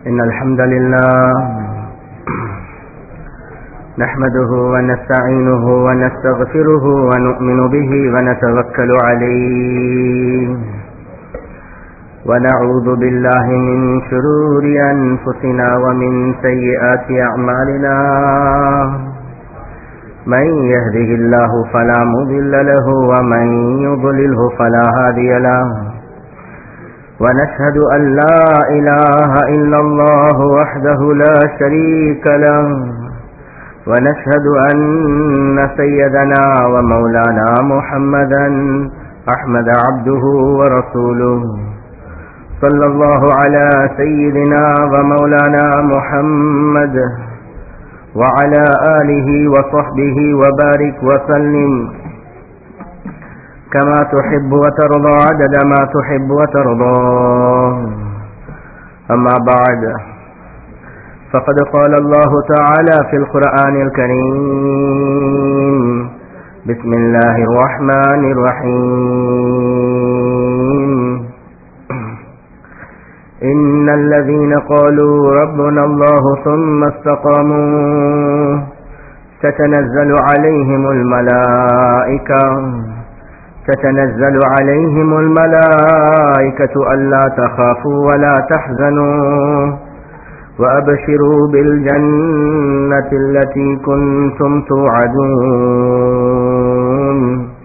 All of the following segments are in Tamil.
إن الحمد لله نحمده ونستعينه ونستغفره ونؤمن به ونتوكل عليه ونعوذ بالله من شرور أنفسنا ومن سيئات أعمالنا من يهده الله فلا مضل له ومن يضلله فلا هادي له ونشهد أن لا إله إلا الله وحده لا شريك له ونشهد أن سيدنا ومولانا محمدا أحمد عبده ورسوله صلى الله على سيدنا ومولانا محمد وعلى آله وصحبه وبارك وسلم كما تحب وترضى عدد ما تحب وترضى أما بعد فقد قال الله تعالى في القرآن الكريم بسم الله الرحمن الرحيم إن الذين قالوا ربنا الله ثم استقاموا تتنزل عليهم الملائكة تتنزل عليهم الملائكة ألا تخافوا ولا تحزنوا وأبشروا بالجنة التي كنتم توعدون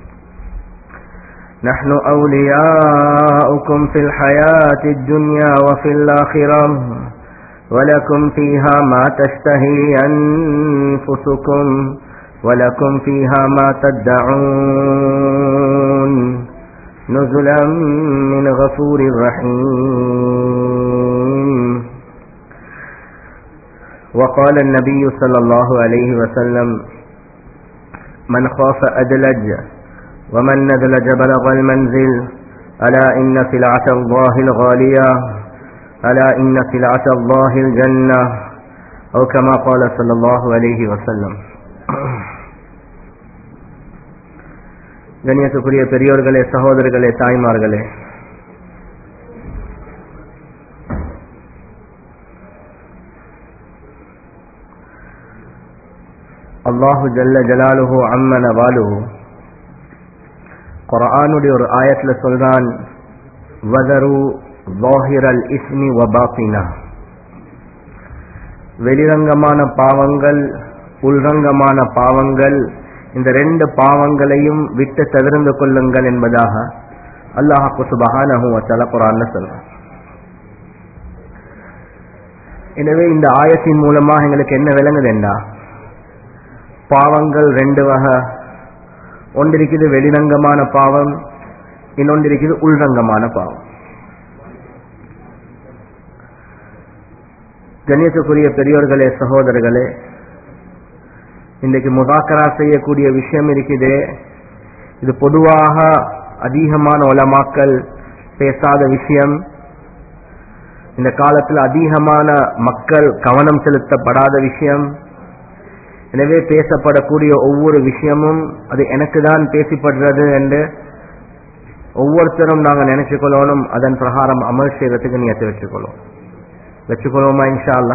نحن أولياؤكم في الحياة الدنيا وفي الآخرة ولكم فيها ما تشتهي أنفسكم ولكم فيها ما تدعون نزلا من غفور رحيم وقال النبي صلى الله عليه وسلم من خاف أدلج ومن ندلج بلغ المنزل ألا إن سلعة الله الغالية ألا إن سلعة الله الجنة أو كما قال صلى الله عليه وسلم கண்ணியத்துக்குரிய பெரியோர்களே சகோதரர்களே தாய்மார்களே அல்லாஹு ஜல்ல ஜலாலுஹு அம்மன வாலுஹு குரானுடைய ஒரு ஆயத்துல சொல்றான் வதரு வாஹிரல் இஸ்மி வபாத்தினா வெளிரங்கமான பாவங்கள் உள்ரங்கமான பாவங்கள் இந்த ரெண்டு பாவங்களையும் விட்டு தவிர்ந்து கொள்ளுங்கள் என்பதாக அல்லாஹாக்கு சுபஹானஹு வச்சால குரான்ல சொல்றான் எனவே இந்த ஆயத்தின் மூலமாக எங்களுக்கு என்ன விளங்குதுண்டா பாவங்கள் ரெண்டு வகை ஒன்று இருக்குது வெளிரங்கமான பாவம் இன்னொன்று இருக்குது உள்ரங்கமான பாவம் கண்ணியத்துக்குரிய பெரியோர்களே சகோதரர்களே இன்றைக்கு முதாக்கரா செய்யக்கூடிய விஷயம் இருக்குது இது பொதுவாக அதிகமான உலமாக்கல் பேசாத விஷயம் இந்த காலத்தில் அதிகமான மக்கள் கவனம் செலுத்தப்படாத விஷயம் எனவே பேசப்படக்கூடிய ஒவ்வொரு விஷயமும் அது எனக்கு தான் பேசப்படுறது என்று ஒவ்வொருத்தரும் நாங்கள் நினைச்சுக்கொள்ளணும் அதன் பிரகாரம் அமல் செய்யறதுக்கு நீயத்தை வச்சுக்கொள்ளும் வச்சுக்கொள்வோமா இன்ஷா அல்லா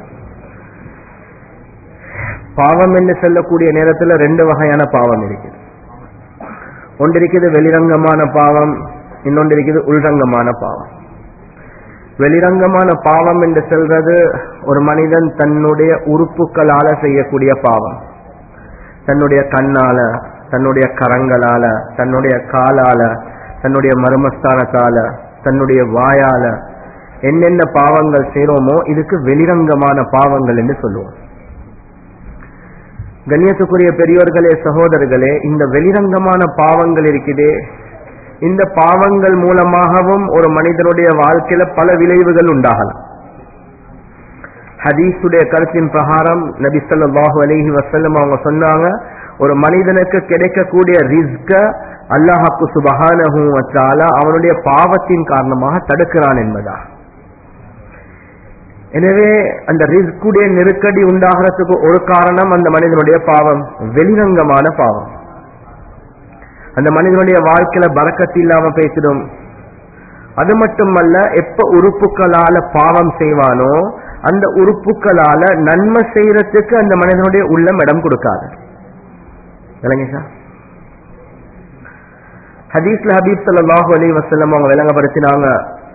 பாவம் என்று சொல்லக்கூடிய நேரத்தில் ரெண்டு வகையான பாவம் இருக்குது ஒன்று இருக்குது வெளிரங்கமான பாவம் இன்னொன்று இருக்குது உள்ரங்கமான பாவம் வெளிரங்கமான பாவம் என்று சொல்றது ஒரு மனிதன் தன்னுடைய உறுப்புகளால செய்யக்கூடிய பாவம் தன்னுடைய கண்ணால தன்னுடைய கரங்களால தன்னுடைய காலால தன்னுடைய மர்மஸ்தானத்தால தன்னுடைய வாயால என்னென்ன பாவங்கள் செய்யறோமோ இதுக்கு வெளிரங்கமான பாவங்கள் என்று சொல்லுவோம் கண்ணியத்துக்குரிய பெரியோர்களே சகோதரர்களே இந்த வெளிரங்கமான பாவங்கள் இருக்குதே இந்த பாவங்கள் மூலமாகவும் ஒரு மனிதனுடைய வாழ்க்கையில பல விளைவுகள் உண்டாகலாம் ஹதீஸுடைய கருத்தின் பிரகாரம் நபி சொல்லாஹு அலஹி வசல்லம் அவங்க சொன்னாங்க ஒரு மனிதனுக்கு கிடைக்கக்கூடிய ரிஸ்க அல்லாஹாக்கு சுபகானஹூ வச்சால அவனுடைய பாவத்தின் காரணமாக தடுக்கிறான் என்பதா எனவே அந்த ரிஸ்குடைய நெருக்கடி உண்டாகிறதுக்கு ஒரு காரணம் அந்த மனிதனுடைய பாவம் வெளிரங்கமான பாவம் அந்த மனிதனுடைய வாழ்க்கையில பறக்கத்து இல்லாம பேசிடும் அது மட்டுமல்ல எப்ப உறுப்புகளால பாவம் செய்வானோ அந்த உறுப்புகளால நன்மை செய்யறதுக்கு அந்த மனிதனுடைய உள்ளம் இடம் கொடுக்காது விளங்கிச்சா ஹதீஸ்ல ஹபீப் ஸல்லல்லாஹு அலைஹி வஸல்லம் அவங்க விளங்கப்படுத்தினாங்க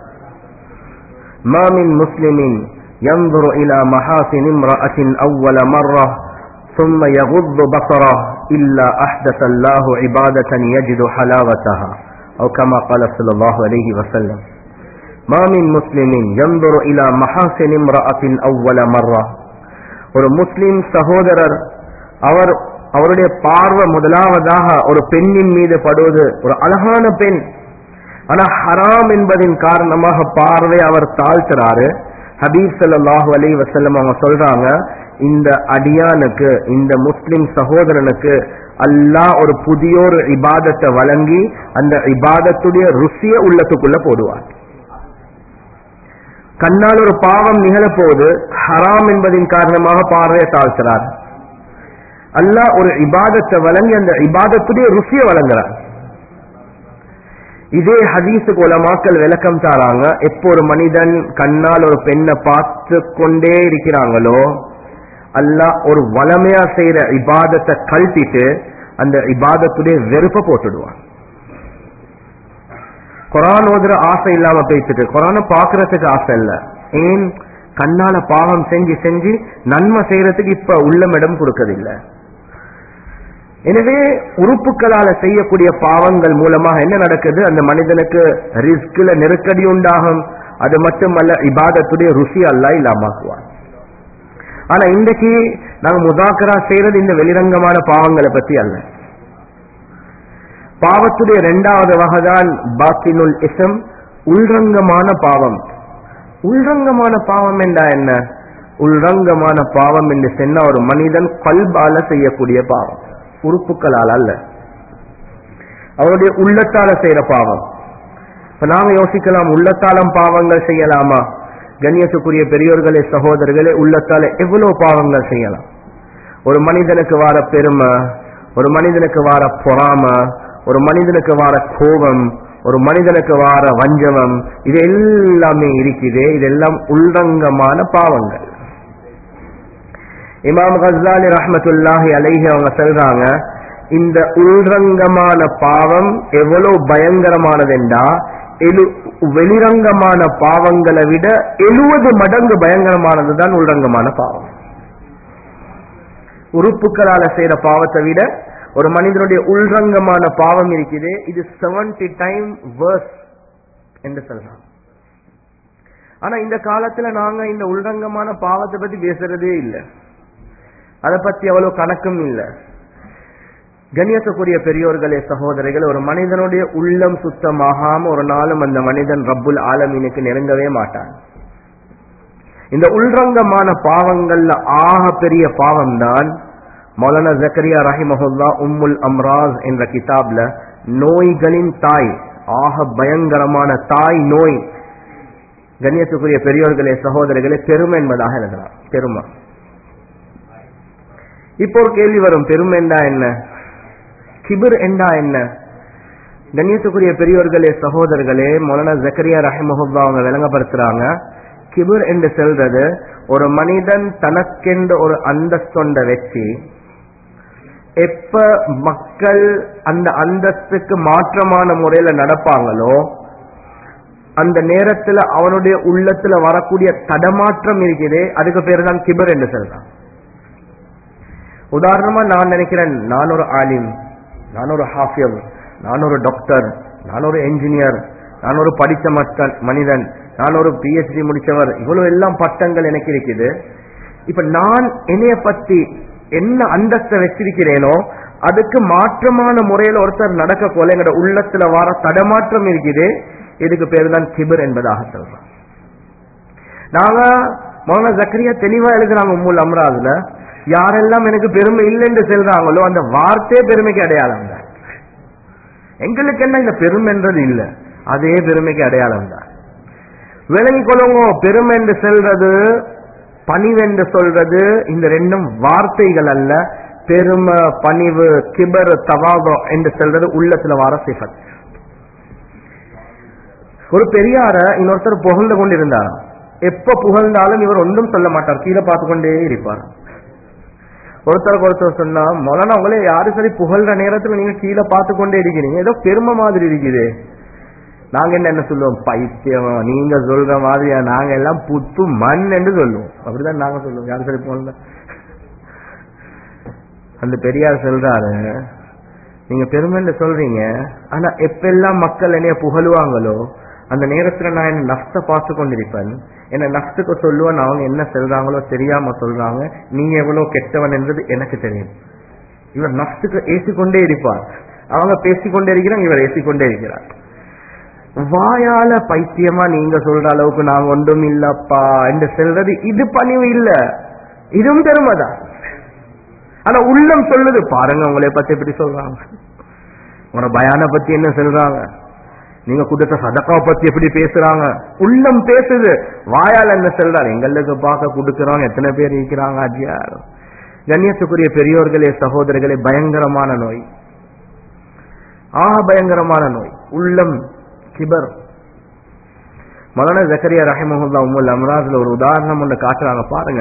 ما من مسلم ينظر إلى محاسن امرأة أول مرة ثم يغض بصره إلا أحدث الله عبادة يجد حلاوتها أو كما قال صلى الله عليه وسلم ما من مسلم ينظر إلى محاسن امرأة أول مرة ஒரு முஸ்லிம் சகோதரர் அவர் அவருடைய பார்வை முதலாவதாக ஒரு பெண்ணின் மீது படுவது ஒரு அழகான பெண் ஆனா ஹராம் என்பதின் காரணமாக பார்வை அவர் தாழ்த்துறாரு ஹபீப் ஸல்லல்லாஹு அலைஹி வஸல்லம் அவங்க சொல்றாங்க இந்த அடியானுக்கு இந்த முஸ்லிம் சகோதரனுக்கு அல்லாஹ் ஒரு புதிய ஒரு இபாதத்தை வழங்கி அந்த இபாதத்துடைய ருசிய உள்ளத்துக்குள்ள போடுவார் கண்ணால் ஒரு பாவம் நிகழப்போது ஹராம் என்பதின் காரணமாக பார்வையை தாழ்த்துறார் அல்லாஹ் ஒரு இபாதத்தை வழங்கி அந்த இபாதத்துடைய ருசியை வழங்குறார் இதே ஹதீஸுக்கு உலமாக்கள் விளக்கம் தாராங்க எப்போ ஒரு மனிதன் கண்ணால் ஒரு பெண்ணை பார்த்து கொண்டே இருக்கிறாங்களோ அல்லாஹ் ஒரு வளமையா செய்யற இபாதத்தை கழட்டிட்டு அந்த இபாதத்துடைய வெறுப்பை போட்டுடுவான் குரான் ஓதுற ஆசை இல்லாம பேசிட்டு குரான பாக்குறதுக்கு ஆசை இல்ல ஏன் கண்ணால பாவம் செஞ்சு செஞ்சு நன்மை செய்யறதுக்கு இப்ப உள்ளம் இடம் கொடுக்கறதில்லை எனவே உறுப்புகளால செய்யக்கூடிய பாவங்கள் மூலமாக என்ன நடக்குது அந்த மனிதனுக்கு ரிஸ்க்ல நெருக்கடி உண்டாகும் அது மட்டுமல்ல இபாதத்துடைய ருசி அல்ல இல்லாமாக்குவான் ஆனா இன்றைக்கு நாங்க முதாக்கரா செய்யறது இந்த வெளிரங்கமான பாவங்களை பத்தி அல்ல பாவத்துடைய இரண்டாவது வகைதான் பாத்தினுல் இசம் உள்ரங்கமான பாவம் உள்ரங்கமான பாவம் என்றா என்ன உள்ரங்கமான பாவம் என்று சொன்ன ஒரு மனிதன் கல்பால செய்யக்கூடிய பாவம் உறுப்புகளால் அல்ல அவருடைய உள்ளத்தால செய்யற பாவம் இப்ப நாங்க யோசிக்கலாம் உள்ளத்தாலம் பாவங்கள் செய்யலாமா கண்ணியத்துக்குரிய பெரியோர்களே சகோதரர்களே உள்ளத்தால எவ்வளவு பாவங்கள் செய்யலாம் ஒரு மனிதனுக்கு வார பெருமை ஒரு மனிதனுக்கு வார பொறாம ஒரு மனிதனுக்கு வார கோபம் ஒரு மனிதனுக்கு வார வஞ்சகம் இது எல்லாமே இருக்குது இதெல்லாம் உள்ரங்கமான பாவங்கள் இமாம் கஸ்ஸாலி ரஹ்மத்துல்லாஹி அலைஹி அவங்க சொல்றாங்க இந்த உள்ரங்கமான பாவம் எவ்வளவு பயங்கரமானதென்றா எழு வெளிரங்கமான பாவங்களை விட எழுபது மடங்கு பயங்கரமானதுதான் உள்ரங்கமான பாவம் உறுப்புகளால செய்யற பாவத்தை விட ஒரு மனிதனுடைய உள்ரங்கமான பாவம் இருக்குது இது செவன்டி டைம் வேர்ஸ் என்று சொல்றாங்க ஆனா இந்த காலத்துல நாங்க இந்த உள்ரங்கமான பாவத்தை பத்தி பேசுறதே இல்லை அதை பத்தி அவ்வளவு கணக்கும் இல்ல கண்ணியத்துக்குரிய பெரியோர்களே சகோதரிகள் ஒரு மனிதனுடைய உள்ளம் சுத்தமாகாம ஒரு நாளும் அந்த மனிதன் ரப்புல் ஆலமீனுக்கு நெருங்கவே மாட்டான் இந்த உள்ரங்கமான பாவங்கள்ல ஆக பெரிய பாவம் தான் மௌலானா ஜக்கரியா ரஹிமஹுல்லா உம்முல் அம்ராஸ் என்ற கிதாப்ல நோய்களின் தாய் ஆக பயங்கரமான தாய் நோய் கண்ணியத்துக்குரிய பெரியோர்களே சகோதரிகளே பெருமை என்பதாக எழுதலாம் பெருமை இப்போ ஒரு கேள்வி வரும் பெருமை என்றா என்ன கிபிர் என்றா என்ன கண்ணியத்துக்குரிய பெரியோர்களே சகோதரர்களே மொலனா ஜக்கரியா ரஹிமஹுல்லா அவங்க விளங்கப்படுத்துறாங்க கிபிர் என்று சொல்றது ஒரு மனிதன் தனக்கென்று ஒரு அந்தஸ்தொண்ட வச்சு எப்ப மக்கள் அந்த அந்தஸ்துக்கு மாற்றமான முறையில நடப்பாங்களோ அந்த நேரத்துல அவனுடைய உள்ளத்துல வரக்கூடிய தடமாற்றம் இருக்குதே அதுக்கு பேர் தான் கிபர் என்று சொல்றான் உதாரணமா நான் நினைக்கிறேன் நான் ஒரு ஆலிம் நான் ஒரு ஹாஃபியம் நான் ஒரு டாக்டர் நான் ஒரு என்ஜினியர் நான் ஒரு படித்த மஸ்தன் மனிதன் நான் ஒரு பிஹெச்டி முடிச்சவர் இவ்வளவு எல்லாம் பட்டங்கள் எனக்கு இருக்குது இப்ப நான் என்னைய பத்தி என்ன அந்தஸ்தை வச்சிருக்கிறேனோ அதுக்கு மாற்றமான முறையில ஒருத்தர் நடக்க போல எங்கட உள்ளத்துல வர தடமாற்றம் இருக்குது இதுக்கு பேர் தான் கிபர் என்பதாக சொல்றோம் நாங்க மௌன ஜக்கரியா தெளிவா எழுதுறாங்க உம்முல் அம்ராதுல யாரெல்லாம் எனக்கு பெருமை இல்லைன்னு சொல்றாங்களோ அந்த வார்த்தையே பெருமைக்கு அடையாளம் தான் எங்களுக்கு என்ன இந்த பெருமைன்றது இல்ல அதே பெருமைக்கு அடையாளம் தான் விளங்கிக் கொள்ளுங்க பெருமை என்று சொல்றது பணிவென்று சொல்றது இந்த ரெண்டும் வார்த்தைகள் அல்ல பெருமை பணிவு கிபர் தவாதம் என்று சொல்றது உள்ளத்துல வர சிஃபத் ஒரு பெரியார இன்னொருத்தர் புகழ்ந்து கொண்டிருந்தார் எப்ப புகழ்ந்தாலும் இவர் ஒன்றும் சொல்ல மாட்டார் கீழே பார்த்து கொண்டே இருப்பார் ஒருத்தருக்கு ஒருத்தர் சொன்னா மொலனா உங்களே யாரு சரி புகழ்ற நேரத்துல நீங்க கீழே பார்த்து கொண்டே இருக்கிறீங்க ஏதோ பெருமை மாதிரி இருக்குது நாங்க என்ன என்ன சொல்லுவோம் பைத்தியம் நீங்க சொல்ற மாதிரியா நாங்க எல்லாம் புத்து மண் என்று சொல்லுவோம் அப்படிதான் நாங்க சொல்லுவோம் யாரு சரி புகழ்ந்த அந்த பெரியார் சொல்றாரு நீங்க பெருமைன்னு சொல்றீங்க ஆனா எப்பெல்லாம் மக்கள் என்னைய புகழுவாங்களோ அந்த நேரத்துல நான் என்ன நஷ்ட பார்த்து கொண்டிருப்பேன் என்ன நஷ்டத்துக்கு சொல்லுவேன் அவங்க என்ன சொல்றாங்களோ தெரியாம சொல்றாங்க நீங்க எவ்வளவு கெட்டவன் என்றது எனக்கு தெரியும் இவர் நஷ்டத்துக்கு ஏசிக்கொண்டே இருப்பார் அவங்க பேசிக்கொண்டே இருக்கிறாங்க இவர் ஏசிக்கொண்டே இருக்கிறார் வாயால பைத்தியமா நீங்க சொல்ற அளவுக்கு நாங்க ஒன்றும் இல்லப்பா என்று சொல்றது இது பணிவு இல்ல இதுவும் பெருமைதான் ஆனா உள்ளம் சொல்லுது பாருங்க உங்களை பத்தி எப்படி சொல்றாங்க உங்களோட பயான பத்தி என்ன சொல்றாங்க நீங்க கொடுத்த சதக்காவை பத்தி எப்படி பேசுறாங்க உள்ளம் பேசுது வாயால் என்ன சொல்றாரு எங்களுக்கு பார்க்க கொடுக்கறவங்க எத்தனை பேர் இருக்கிறாங்க அஜியார் கண்ணியத்துக்குரிய பெரியோர்களே சகோதரர்களே பயங்கரமான நோய் ஆக பயங்கரமான நோய் உள்ளம் கிபர் மலன ஜக்கரியா ரஹிமஹுல்லா உம்முல் அம்ராஜ்ல ஒரு உதாரணம் ஒன்று காட்டுறாங்க பாருங்க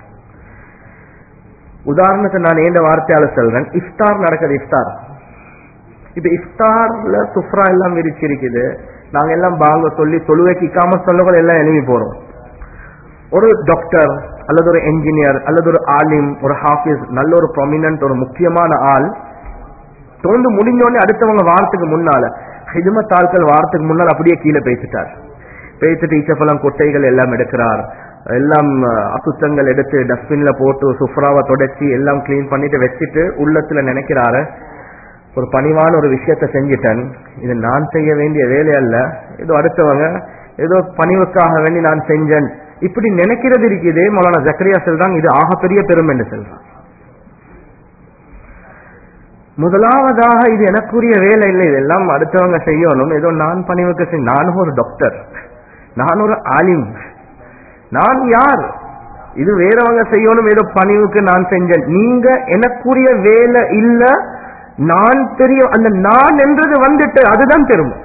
உதாரணத்தை நான் ஏண்ட வார்த்தையால சொல்றேன் இஃப்தார் நடக்குது இஃப்தார் இப்ப இஃப்தார்ல சுப்ரா எல்லாம் விரிச்சிருக்குது நாங்க எல்லாம் பாங்க சொல்லி தொழுவைக்கு இக்காம சொல்லக்கூட எல்லாம் எழுதி போறோம் ஒரு டாக்டர் அல்லது ஒரு என்ஜினியர் அல்லது ஒரு ஆலிம் ஒரு ஹாஃபிஸ் நல்ல ஒரு ப்ரொமினன்ட் ஒரு முக்கியமான ஆள் தொடர்ந்து முடிஞ்சோடனே அடுத்தவங்க வாரத்துக்கு முன்னால ஹிஜமத் ஆட்கள் வாரத்துக்கு முன்னால் அப்படியே கீழே பேசிட்டார் பேசிட்டு ஈச்சப்பழம் கொட்டைகள் எல்லாம் எடுக்கிறார் எல்லாம் அசுத்தங்கள் எடுத்து டஸ்ட்பின்ல போட்டு சுப்ராவை தொடச்சி எல்லாம் கிளீன் பண்ணிட்டு வச்சுட்டு உள்ளத்துல நினைக்கிறாரு ஒரு பணிவான ஒரு விஷயத்த செஞ்சிட்டேன் இது நான் செய்ய வேண்டிய வேலை அல்ல ஏதோ அடுத்தவங்க ஏதோ பணிவுக்காக வேண்டி நான் செஞ்சேன் இப்படி நினைக்கிறது இருக்குது மௌலானா ஜக்கரியா சொல்றாங்க இது ஆகப்பெரிய பெருமை என்று சொல்றான் முதலாவதாக இது எனக்குரிய வேலை இல்லை இதெல்லாம் அடுத்தவங்க செய்யணும் ஏதோ நான் பணிவுக்கு செய் நானும் ஒரு டாக்டர் நான் ஒரு ஆலிம் நான் யார் இது வேறவங்க செய்யணும் ஏதோ பணிவுக்கு நான் செஞ்சேன் நீங்க எனக்குரிய வேலை இல்ல நான் பெரிய அந்த நான் என்றது வந்துட்டு அதுதான் பெருமை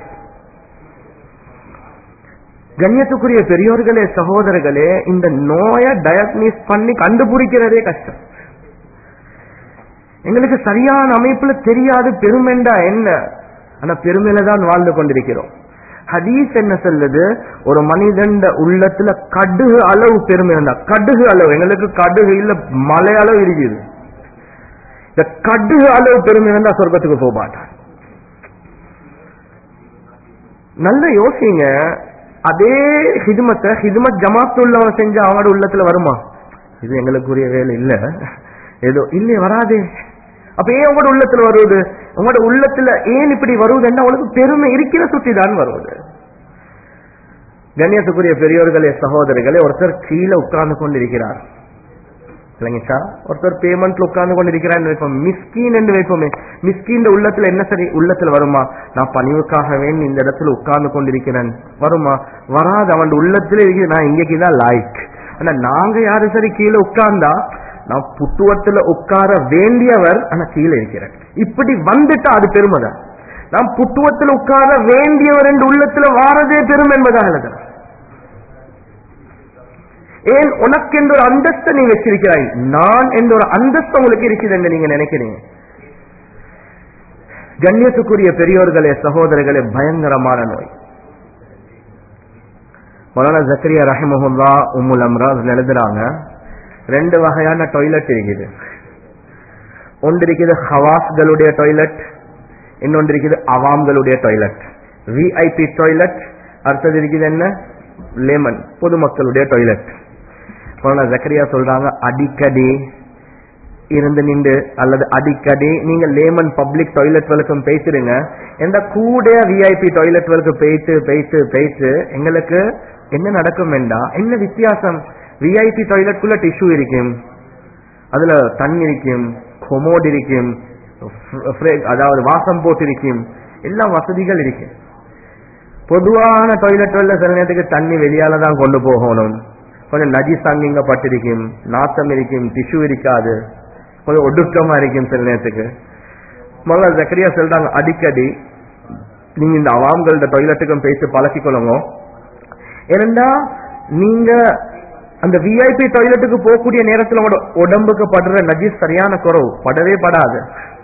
கண்ணியத்துக்குரிய பெரியோர்களே சகோதரர்களே இந்த நோயை டயக்னிஸ் பண்ணி கண்டுபிடிக்கிறதே கஷ்டம் எங்களுக்கு சரியான அமைப்புல தெரியாது பெருமெண்டா என்ன ஆனா பெருமையில தான் வாழ்ந்து கொண்டிருக்கிறோம் ஹதீஸ் என்ன சொல்லுது ஒரு மனிதன் உள்ளத்துல கடுகு அளவு பெருமை இருந்தா கடுகு அளவு எங்களுக்கு கடுகு இல்ல மலை அளவு இருக்குது இந்த கடுகு அளவு பெருமை இருந்தா சொர்க்கத்துக்கு போக மாட்டான் நல்ல யோசிங்க அதே ஹிதுமத்தை ஹிதுமத் ஜமாத் உள்ளவன் செஞ்சு அவனோட உள்ளத்துல வருமா இது எங்களுக்குரிய வேலை இல்ல ஏதோ இல்லையே வராதே அப்ப ஏன் உங்களோட உள்ளத்துல வருவது உங்களோட உள்ளத்துல ஏன் இப்படி வருவதுன்னா உங்களுக்கு பெருமை இருக்கிற சுத்தி தான் வருவது கண்ணியத்துக்குரிய பெரியோர்களே சகோதரர்களே ஒருத்தர் கீழே உட்கார்ந்து கொண்டிருக்கிறார் இல்லைங்கச்சா ஒருத்தர் பேமெண்ட்ல உட்கார்ந்து கொண்டிருக்கிறான்னு வைப்போம் மிஸ்கீன் என்று வைப்போமே மிஸ்கீன் உள்ளத்துல என்ன சரி உள்ளத்துல வருமா நான் பணிவுக்காக வேண்டி இந்த இடத்துல உட்கார்ந்து கொண்டிருக்கிறேன் வருமா வராது அவன் உள்ளத்துல இருக்கு நான் இங்கேக்கு தான் லாய்க் ஆனா நாங்க யாரு சரி கீழே உட்கார்ந்தா நான் புத்துவத்துல உட்கார வேண்டியவர் ஆனா கீழே இருக்கிறேன் இப்படி வந்துட்டா அது பெருமைதான் நான் புத்துவத்தில் உட்கார வேண்டியவர் என்று உள்ளத்துல வாரதே பெருமை என்பதாக எழுதுறேன் ஏன் உனக்கு என்ற ஒரு அந்தஸ்தை நீ வச்சிருக்கிறாய் நான் என்ற ஒரு அந்தஸ்து உங்களுக்கு இருக்குது என்று நீங்க நினைக்கிறீங்க கண்ணியத்துக்குரிய பெரியோர்களே சகோதரர்களே பயங்கரமான நோய் மொலானா ஜக்கரியா ரஹிமஹுல்லா உம்முல் அம்ராஸ் எழுதுறாங்க ரெண்டு வகையான டாய்லெட் இருக்குது ஒன்று இருக்குது ஹவாஸ்களுடைய டாய்லெட் இன்னொன்று இருக்குது அவாம்களுடைய டாய்லெட் விஐபி டாய்லெட் அடுத்தது இருக்குது என்ன லேமன் பொதுமக்களுடைய டாய்லெட் மொலானா ஜக்கரியா சொல்றாங்க அடிக்கடி இருந்து நின்று அல்லது அடிக்கடி நீங்க லேமன் பப்ளிக் டாய்லெட் வரைக்கும் பேசுறீங்க எந்த கூட விஐபி டாய்லெட் வரைக்கும் போயிட்டு போயிட்டு போயிட்டு எங்களுக்கு என்ன நடக்கும் என்றா என்ன வித்தியாசம் விஐபி டாய்லெட்குள்ள டிஷ்யூ இருக்கும் அதுல தண்ணி இருக்கும் கொமோட் இருக்கும் அதாவது வாசம் போட்டு இருக்கும் எல்லா வசதிகள் இருக்கு பொதுவான டாய்லெட்ல சில நேரத்துக்கு தண்ணி வெளியால தான் கொண்டு போகணும் கொஞ்சம் நஜிஸ் அங்கிங்க பட்டிருக்கும் நாத்தம் இருக்கும் டிஷ்யூ இருக்காது கொஞ்சம் ஒடுக்கமா இருக்கும் சில நேரத்துக்கு முதல்ல ஜக்கரியா சொல்றாங்க அடிக்கடி நீங்க இந்த அவாம்களோட டாய்லெட்டுக்கும் பேசி பழக்கிக்கொள்ளுங்க ஏனென்றா நீங்க அந்த விஐபி டாய்லெட்டுக்கு போகக்கூடிய நேரத்துல உங்களோட உடம்புக்கு படுற நஜீஸ் சரியான குறவு படவே படாது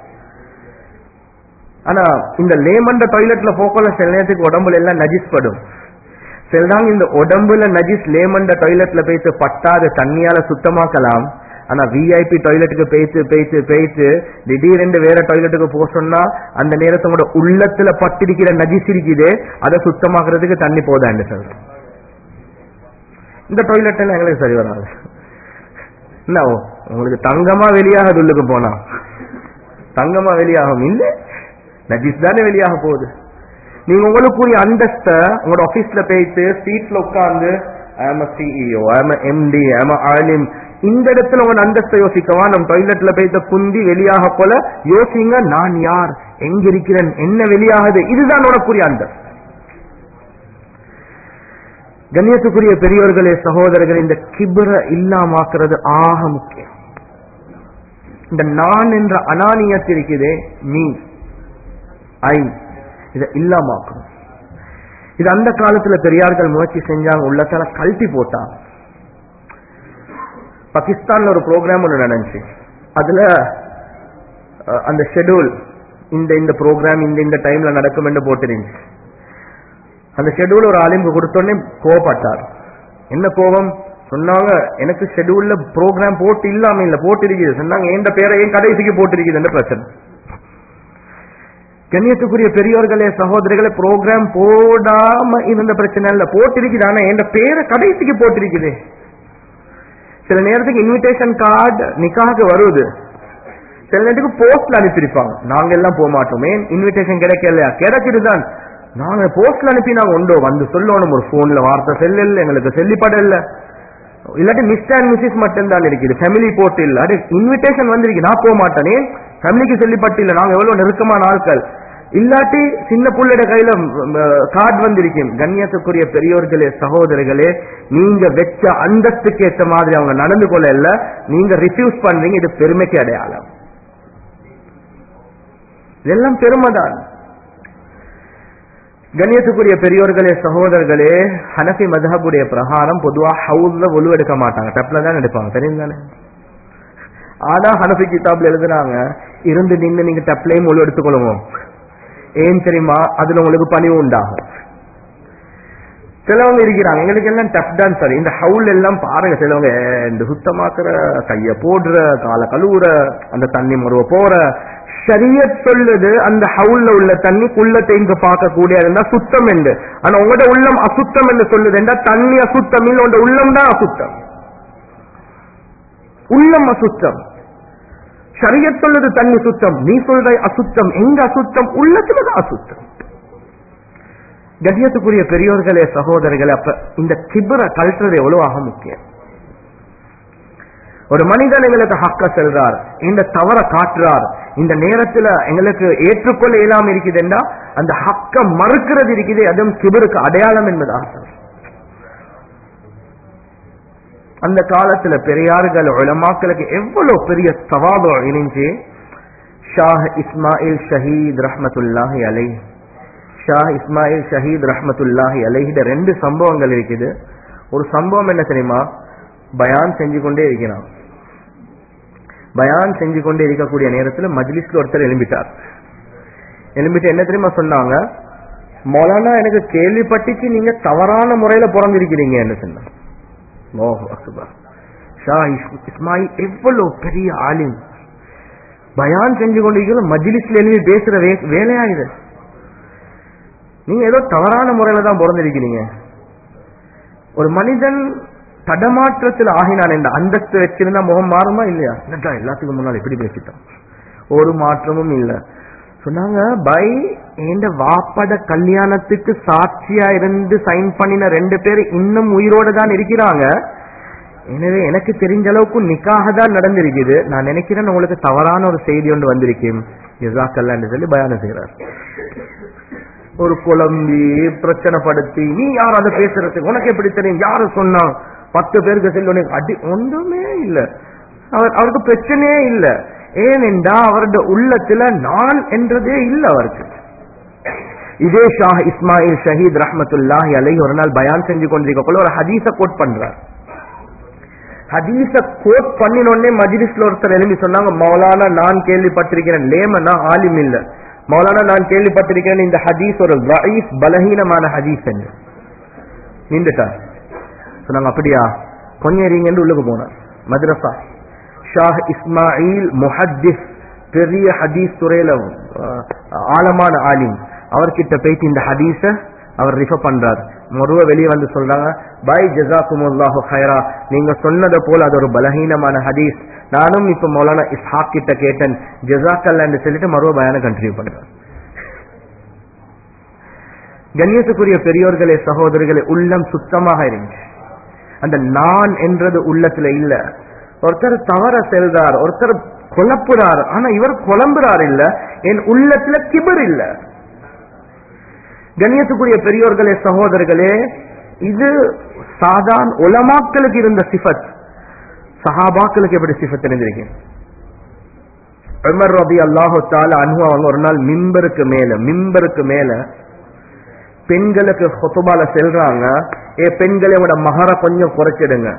ஆனா இந்த லேமண்ட டாய்லெட்ல போக்கல சில நேரத்துக்கு உடம்புல எல்லாம் நஜீஸ் படும் சிலதாங்க இந்த உடம்புல நஜீஸ் லேமண்ட டாய்லெட்ல போயிட்டு பட்டாத தண்ணியால சுத்தமாக்கலாம் ஆனா விஐபி டாய்லெட்டுக்கு பேய்த்து பேய்த்து பேய்த்து திடீரென்று வேற டாய்லெட்டுக்கு போக சொன்னா அந்த நேரத்தோட உள்ளத்துல பட்டிருக்கிற நஜீஸ் இருக்குதே அதை சுத்தமாக்குறதுக்கு தண்ணி போதான்னு சொல்றேன் இந்த டாய்லெட் எல்லாம் எங்களுக்கு சரி வராது என்ன ஓ, உங்களுக்கு தங்கமா வெளியாகுது உள்ளுக்கு போனா தங்கமா வெளியாகும் இல்ல நஜீஸ் தானே வெளியாக போகுது நீங்க உங்களுக்குரிய அந்தஸ்த உங்களோட ஆபீஸ்ல போயிட்டு சீட்ல உட்கார்ந்து I'm CEO I'm MD I'm ஆலிம் இந்த இடத்துல உங்க அந்தஸ்தை யோசிக்கவா நம் டாய்லெட்ல போயிட்டு குந்தி வெளியாக போல யோசிங்க நான் யார் எங்க இருக்கிறேன் என்ன வெளியாகுது இதுதான் உனக்குரிய அந்தஸ்து கண்ணியத்துக்குரிய பெரியவர்களே சகோதரர்களே இந்த கிபர இல்லாமாக்குறது ஆக முக்கியம் இந்த நான் என்ற அனானியத் இருக்குதே மீ ஐ இதை இல்லாமாக்கணும் இது அந்த காலத்துல பெரியார்கள் முயற்சி செஞ்சாங்க உள்ளத்தால கழட்டி போட்டாங்க பாகிஸ்தான்ல ஒரு ப்ரோக்ராம் ஒன்று நடந்துச்சு அதுல அஹ், அந்த ஷெட்யூல் இந்த இந்த ப்ரோக்ராம் இந்த இந்த டைம்ல நடக்கும் என்று போட்டிருந்துச்சு அந்த ஷெட்யூல் ஒரு ஆலிமுக்கு கொடுத்தோடனே கோவப்பட்டார் என்ன கோபம் சொன்னாங்க எனக்கு ஷெட்யூல்ல ப்ரோக்ராம் போட்டு இல்லாம இல்ல போட்டு இருக்குது சொன்னாங்க எந்த பேரை என் கடைசிக்கு போட்டிருக்குதுன்னு பிரச்சனை கண்ணியத்துக்குரிய பெரியோர்களே சகோதரிகளே ப்ரோக்ராம் போடாம இருந்த பிரச்சனை இல்ல போட்டிருக்குது ஆனா என் பேரை கடைசிக்கு போட்டிருக்குது சில நேரத்துக்கு இன்விடேஷன் கார்டு நிக்காக வருது சில நேரத்துக்கு போஸ்ட்ல அனுப்பியிருப்பாங்க நாங்க எல்லாம் போக மாட்டோமே இன்விடேஷன் கிடைக்கலையா கிடைச்சிருதான் நாங்க போஸ்ட்ல அனுப்பி நாங்க உண்டோ வந்து சொல்லணும் ஒரு போன்ல வார்த்தை செல்ல எங்களுக்கு செல்லிப்பட இல்ல இல்லாட்டி மிஸ்டர் அண்ட் மிஸ்ஸஸ் மட்டும் தான் இருக்குது ஃபேமிலி போட்டு இல்ல அது இன்விடேஷன் வந்திருக்கு நான் போக மாட்டேனே ஃபேமிலிக்கு செல்லிப்பட்டு இல்ல நாங்க எவ்வளவு நெருக்கமான ஆட்கள் இல்லாட்டி சின்ன புள்ளைட கையில கார்டு வந்திருக்கும் கண்ணியத்துக்குரிய பெரியோர்களே சகோதரர்களே நீங்க வெச்ச அந்தஸ்துக்கு ஏற்ற மாதிரி அவங்க நடந்து கொள்ள இல்ல நீங்க ரிஃப்யூஸ் பண்றீங்க இது பெருமைக்கு அடையாளம் இதெல்லாம் பெருமைதான் கண்ணியத்துக்குரிய பெரியோர்களே சகோதரர்களே ஹனஃபி மதஹபுடைய பிரகாரம் பொதுவா ஹவுஸ்ல ஒழு எடுக்க மாட்டாங்க டப்ல தான் எடுப்பாங்க தெரியும் தானே ஆனா ஹனஃபி கிதாப்ல எழுதுறாங்க இருந்து நின்று நீங்க டப்லையும் ஒழு எடுத்துக்கொள்ளுங்க ஏன் தெரியுமா அதுல உங்களுக்கு பணிவு உண்டாகும் சிலவங்க இருக்கிறாங்க எங்களுக்கு எல்லாம் டப் தான் சரி இந்த ஹவுல் எல்லாம் பாருங்க சிலவங்க இந்த சுத்தமாக்குற கைய போடுற காலை கழுவுற அந்த தண்ணி முருவ போற ஷரியத் சொல்லுது அந்த ஹவுல்ல உள்ள தண்ணி குள்ளத்தை இங்க பார்க்கக்கூடிய இருந்தா சுத்தம் என்று ஆனா உங்களோட உள்ளம் அசுத்தம் என்று சொல்லுது என்றா தண்ணி அசுத்தம் இல்ல உங்களோட உள்ளம் தான் அசுத்தம் உள்ளம் அசுத்தம் ஷரியத் சொல்லுது தண்ணி சுத்தம் நீ சொல்ற அசுத்தம் எங்க அசுத்தம் உள்ளத்துல தான் அசுத்தம் கண்ணியத்துக்குரிய பெரியோர்களே சகோதரர்களே அப்ப இந்த கிபரை கழட்டுறது எவ்வளவு ஆக முக்கியம் ஒரு மனிதன் எங்களுக்கு ஹக்க செல்றார் இந்த தவற காட்டுறார் இந்த நேரத்துல எங்களுக்கு ஏற்றுக்கொள்ள இயலாம இருக்குதுன்னா அந்த ஹக்க மறுக்கிறது இருக்குது அதுவும் கிபருக்கு அடையாளம் என்பதாக சொல்றேன். அந்த காலத்துல பெரியார்கள் உலமாக்களுக்கு எவ்வளவு பெரிய சவாபம் இணைஞ்சு ஷாஹ் இஸ்மாயில் ஷஹீத் ரஹ்மத்துல்லாஹி அலை ஷாஹ் இஸ்மாயில் ஷஹீத் ரஹ்மத்துல்லாஹி அலைஹிட ரெண்டு சம்பவங்கள் இருக்குது ஒரு சம்பவம் என்ன தெரியுமா பயான் செஞ்சு கொண்டே இருக்கிறான் பயான் செஞ்சு கொண்டே இருக்கக்கூடிய நேரத்துல மஜ்லிஸ்ல ஒருத்தர் எழும்பிட்டார் எழும்பிட்டு என்ன தெரியுமா சொன்னாங்க மௌலானா எனக்கு கேள்விப்பட்டுச்சு நீங்க தவறான முறையில பிறந்திருக்கிறீங்க என்ன சொன்னாங்க அல்லாஹு அக்பர். ஷா இஸ்- இஸ்மாயில் எவ்வளவு பெரிய ஆலிம் பயான் செஞ்சு கொண்டிருக்கிற மஜ்லிஸ்ல எழுதி பேசுற வே- வேலையா இது நீங்க ஏதோ தவறான முறையில தான் பிறந்திருக்கிறீங்க ஒரு மனிதன் தடமாற்றத்தில் ஆகினான் என்ற அந்தஸ்து வச்சிருந்தா முகம் மாறுமா இல்லையா என்னடா எல்லாத்துக்கும் முன்னால் எப்படி பேசிட்டான் ஒரு மாற்றமும் இல்ல சொன்னாங்க பை எந்த வாப்பட கல்யாணத்துக்கு சாட்சியா இருந்து சைன் பண்ணின ரெண்டு பேர் இன்னும் உயிரோட தான் இருக்கிறாங்க எனவே எனக்கு தெரிஞ்ச அளவுக்கு நிக்காக தான் நடந்திருக்குது நான் நினைக்கிறேன் உங்களுக்கு தவறான ஒரு செய்தி ஒன்று வந்திருக்கேன் ஜிசாக்கல்லான்னு சொல்லி பயானம் செய்யறார் ஒரு குழம்பி பிரச்சனைப்படுத்தி நீ யார் அதை பேசுறதுக்கு உனக்கு எப்படி தெரியும் யாரு சொன்னா பத்து பேருக்கு செல்ல உனக்கு அடி ஒன்றுமே இல்ல அவர் அவருக்கு பிரச்சனையே இல்ல ஏனென்றா அவருடைய உள்ளத்துல நான் என்றதே இல்ல அவருக்கு இதே ஷாஹ் இஸ்மாயில் ஷஹீத் ரஹ்மத்துல்லாஹி அலைஹி ஒரு நாள் பயான் செஞ்சு கொண்டிருக்கக்குள்ள ஒரு ஹதீஸ கோட் பண்றார் ஹதீஸ கோட் பண்ணினோடனே மஜ்லிஸ்ல ஒருத்தர் எழுப்பி சொன்னாங்க மௌலானா நான் கேள்விப்பட்டிருக்கிறேன் லேமனா ஆலிம் இல்ல மௌலானா நான் கேள்விப்பட்டிருக்கிறேன் இந்த ஹதீஸ் ஒரு ضعيف பலஹீனமான ஹதீஸ் என்று நின்றுட்டார் சொன்னாங்க அப்படியா கொஞ்சம் இருங்கன்னு உள்ளுக்கு போனார் மദ്രസா ஷாஹ் இஸ்மாயில் முஹத்திஸ் பெரிய ஹதீஸ் துறையில அஹ், ஆழமான ஆலிம் அவர்கிட்ட போயிட்டு இந்த ஹதீஸ அவர் ரிஃபர் பண்றார் மறுவ வெளியே வந்து சொல்றாங்க பை ஜசாக்குமுல்லாஹு ஹைரா நீங்க சொன்னதை போல அது ஒரு பலஹீனமான ஹதீஸ் நானும் இப்ப மௌலானா இஸ்ஹாக் கிட்ட கேட்டேன் ஜசாக்கல்லான்னு சொல்லிட்டு மறுவ பயான கண்டினியூ பண்றேன் கண்ணியத்துக்குரிய பெரியோர்களே சகோதரர்களே உள்ளம் சுத்தமாக இருந்துச்சு அந்த நான் என்றது உள்ளத்துல இல்ல ஒருத்தர் தவற செல்றார் ஒருத்தர் குழப்புறார் ஆனா இவர் குழம்புறார் இல்ல என் உள்ளத்துல கிபர் இல்ல கண்ணியத்துக்குரிய பெரியோர்களே சகோதரர்களே இது சாதான் உலமாக்களுக்கு இருந்த சிஃபத் சஹாபாக்களுக்கு எப்படி சிஃபத் தெரிஞ்சிருக்கு உமர் ரபி அல்லாஹு தால அன்பு அவங்க ஒரு நாள் மிம்பருக்கு மேல மிம்பருக்கு மேல பெண்களுக்கு ஹொத்துபால செல்றாங்க ஏ பெண்களோட மகர கொஞ்சம் குறைச்சிடுங்க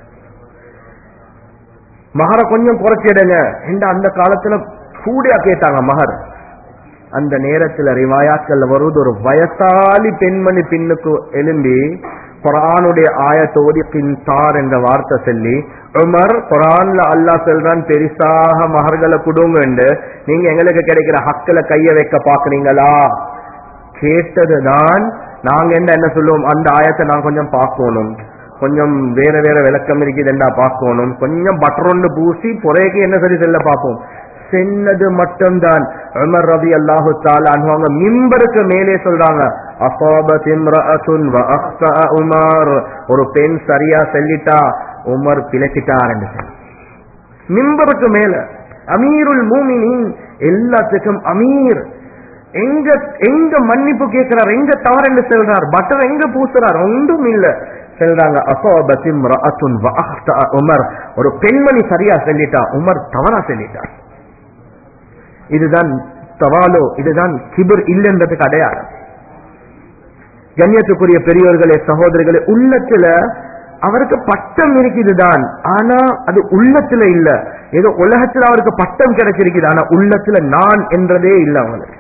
மகர கொஞ்சம் குறைச்சிடுங்க இந்த அந்த காலத்துல கூடியா கேட்டாங்க மகர் அந்த நேரத்துல ரிவாயாக்கள் வருவது ஒரு வயசாலி பெண்மணி பின்னுக்கு எழும்பி குரானுடைய ஆயத்தோதி பின்தார் என்ற வார்த்தை சொல்லி உமர் குரான்ல அல்லாஹ் சொல்றான் பெரிசாக மகர்களை கொடுங்க நீங்க எங்களுக்கு கிடைக்கிற ஹக்கில கைய வைக்க பாக்குறீங்களா கேட்டதுதான் நாங்க என்ன என்ன சொல்லுவோம் அந்த ஆயத்தை நான் கொஞ்சம் பார்க்கணும் கொஞ்சம் வேற வேற விளக்கம் இருக்குதுண்டா பார்க்கணும் கொஞ்சம் பட்டரொண்டு பூசி புறைக்கு என்ன சரி செல்ல பார்ப்போம் சென்னது மட்டும்தான் உமர் ரவி அல்லாஹு தாலா அவங்க மிம்பருக்கு மேலே சொல்றாங்க அசாபத் இம்ரஅத்துன் வ அக்ஸஅ உமர் ஒரு பெண் சரியா சொல்லிட்டா உமர் பிழைச்சிட்டார் என்று சொல்லி. மிம்பருக்கு மேல அமீருல் மூமினின் எல்லாத்துக்கும் அமீர் எங்க எங்க மன்னிப்பு கேட்கிறார் எங்க தவறு என்று சொல்றார் பட்டர் எங்க பூசுறார் ஒன்றும் இல்ல சொல்றாங்க அசாபத் இம்ரஅத்துன் வ அக்ஸஅ உமர் ஒரு பெண்மணி சரியா சொல்லிட்டா உமர் தவறா சொல்லிட்டார் இதுதான் தவாலோ இதுதான் கிபர் இல்லைன்றதுக்கு அடையாளம் கண்ணியத்துக்குரிய பெரியவர்களே சகோதரிகளே உள்ளத்துல அவருக்கு பட்டம் இருக்குதுதான் ஆனா அது உள்ளத்துல இல்ல ஏதோ உலகத்துல அவருக்கு பட்டம் கிடைச்சிருக்குது ஆனா உள்ளத்துல நான் என்றதே இல்ல அவங்களுக்கு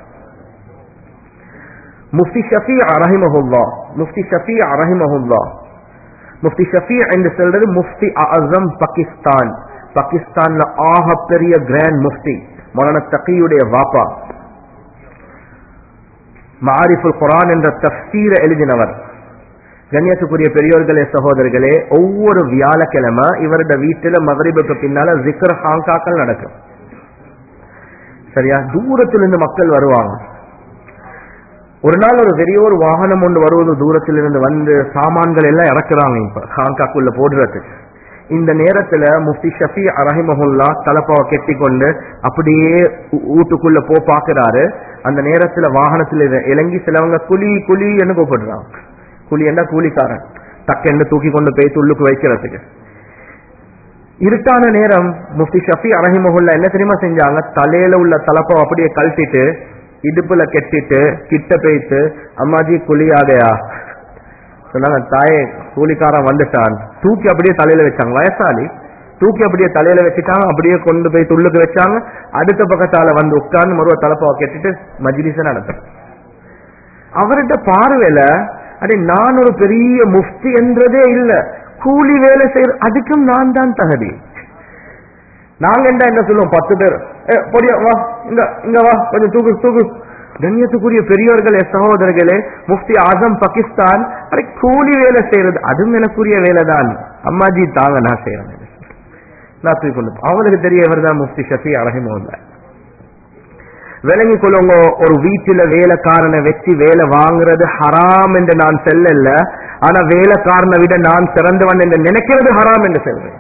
முஃப்தி ஷஃபி ரஹிமஹுல்லா முஃப்தி ஷஃபி ரஹிமஹுல்லா முஃப்தி ஷஃபி என்று சொல்றது முஃப்தி அசம் பாகிஸ்தான் பாகிஸ்தான்ல ஆக பெரிய கிராண்ட் முஃப்தி மௌலான தக்கியுடைய வாப்பா மாரிஃபுல் குரான் என்ற தஃசீர எழுதினவர் கண்ணியத்துக்குரிய பெரியோர்களே சகோதரர்களே ஒவ்வொரு வியாழக்கிழமை இவருடைய வீட்டுல மகரிபுக்கு பின்னால ஜிக்ர ஹாங்காக்கள் நடக்கும் சரியா தூரத்திலிருந்து மக்கள் வருவாங்க ஒரு நாள் ஒரு பெரிய ஒரு வாகனம் ஒன்று வருவது தூரத்திலிருந்து வந்து சாமான்கள் எல்லாம் இறக்குறாங்க இப்ப ஹாங்காக்குள்ள போடுறதுக்கு இந்த நேரத்துல முஃப்தி ஷஃபி அரஹிமஹுல்லா தலப்பாவை கெட்டி கொண்டு அப்படியே ஊ- வீட்டுக்குள்ள போ பாக்குறாரு அந்த நேரத்துல வாகனத்துல இற- இறங்கி சிலவங்க குழி குழி என்று கூப்பிடுறாங்க குழி என்ன கூலிக்காரன் டக்கென்று தூக்கி கொண்டு போய் துள்ளுக்கு வைக்கிறதுக்கு இருட்டான நேரம் முஃப்தி ஷஃபி அரஹிமஹுல்லா என்ன தெரியுமா செஞ்சாங்க தலையில உள்ள தலப்பாவை அப்படியே கழட்டிட்டு இடுப்புல கெட்டிட்டு கிட்ட போயிட்டு அம்மாஜி குழி ஆகையா சொன்னாங்க தாயே கூலிக்காரன் வந்துட்டான் தூக்கி அப்படியே தலையில வச்சாங்க வயசாலி தூக்கி அப்படியே தலையில வச்சுட்டாங்க அப்படியே கொண்டு போய் துள்ளுக்கு வச்சாங்க அடுத்த பக்கத்தால வந்து உட்கார்ந்து மறுவ தலைப்பாவை கெட்டிட்டு மஜ்லிஸ நடத்துறேன் அவர்கிட்ட பார்வையில அடே நான் ஒரு பெரிய முஃப்தி என்றதே இல்ல கூலி வேலை செய்யற அதுக்கும் நான் தான் தகுதி நாங்க என்ன என்ன சொல்லுவோம் பத்து பேர் ஏ பொடியா வா இங்க இங்க வா கொஞ்சம் தூக்கு தூக்கு கண்ணியத்துக்குரிய பெரியவர்களே சகோதரர்களே முஃப்தி ஆசம் பாகிஸ்தான் அரை கூலி வேலை செய்யறது அதுவும் எனக்குரிய வேலை தான் அம்மாஜி தாங்க நான் செய்யறேன் நான் தூக்கி கொண்டு போ- அவங்களுக்கு தெரிய இவர் தான் முஃப்தி ஷஃபி அழகிமோல்ல விளங்கி கொள்ளுங்க ஒரு வீட்டுல வேலைக்காரனை வச்சு வேலை வாங்குறது ஹராம் என்று நான் செல்லல ஆனா வேலைக்காரனை விட நான் சிறந்தவன் என்று நினைக்கிறது ஹராம் என்று சொல்றேன்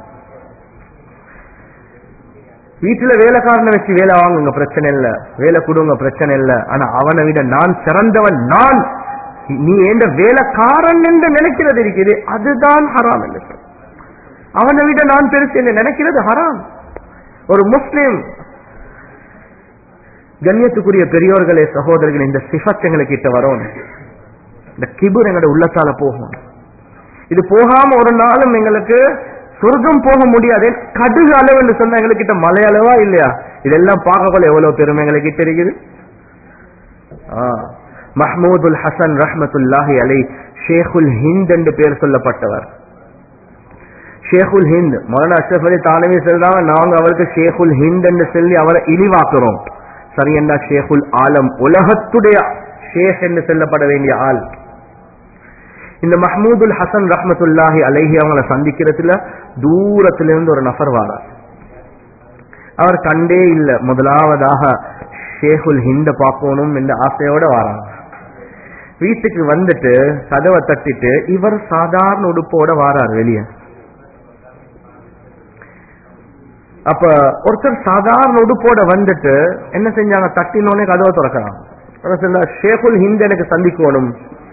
வீட்டுல வேலைக்காரனை வச்சு வேலை வாங்குங்க பிரச்சனை இல்ல வேலை கொடுங்க பிரச்சனை இல்ல ஆனா அவனை விட நான் சிறந்தவன் நான் நீ எந்த வேலைக்காரன் என்று நினைக்கிறது இருக்குது அதுதான் ஹராம் என்று சொல். அவனை விட நான் பெருசு என்று நினைக்கிறது ஹராம் ஒரு முஸ்லிம் கண்ணியத்துக்குரிய பெரியோர்களே சகோதரர்கள் இந்த சிஃபத் எங்களுக்கு வரும் இந்த கிபுர் எங்களோட உள்ளத்தால போகும் இது போகாம ஒரு நாளும் எங்களுக்கு சொர்க்கம் போக முடியாது கடுகு அளவு என்று சொன்னா எங்ககிட்ட மலை அளவா இல்லையா இதெல்லாம் பார்க்கக்குள்ள எவ்வளவு பெருமை எங்களுக்கு இருக்குது மஹமூதுல் ஹசன் ரஹமத்துல்லாஹி அலை ஷேகுல் ஹிந்த் என்று பேர் சொல்லப்பட்டவர் ஷேகுல் ஹிந்த் மௌலானா அஷ்ரஃப் அலி தானவே சொல்றாங்க நாங்க அவருக்கு ஷேகுல் ஹிந்த் என்று சொல்லி அவரை இழிவாக்குறோம் சரி என்ன ஷேகுல் ஆலம் உலகத்துடைய ஷேக் என்று சொல்லப்பட வேண்டிய ஆள் இந்த மஹமூதுல் ஹசன் ரஹமத்துல்லாஹி அலைஹி அவங்களை சந்திக்கிறதுல தூரத்திலிருந்து ஒரு நபர் வாரார் அவர் கண்டே இல்ல முதலாவதாக ஷேகுல் ஹிந்த பார்க்கணும் என்ற ஆசையோட வராங்க வீட்டுக்கு வந்துட்டு கதவை தட்டிட்டு இவர் சாதாரண உடுப்போட வாரார் வெளியே அப்ப ஒருத்தர் சாதாரண உடுப்போட வந்துட்டு என்ன செஞ்சாங்க தட்டினோடனே கதவை திறக்கிறாங்க ஷேகுல் ஹிந்த் எனக்கு சந்திக்கணும்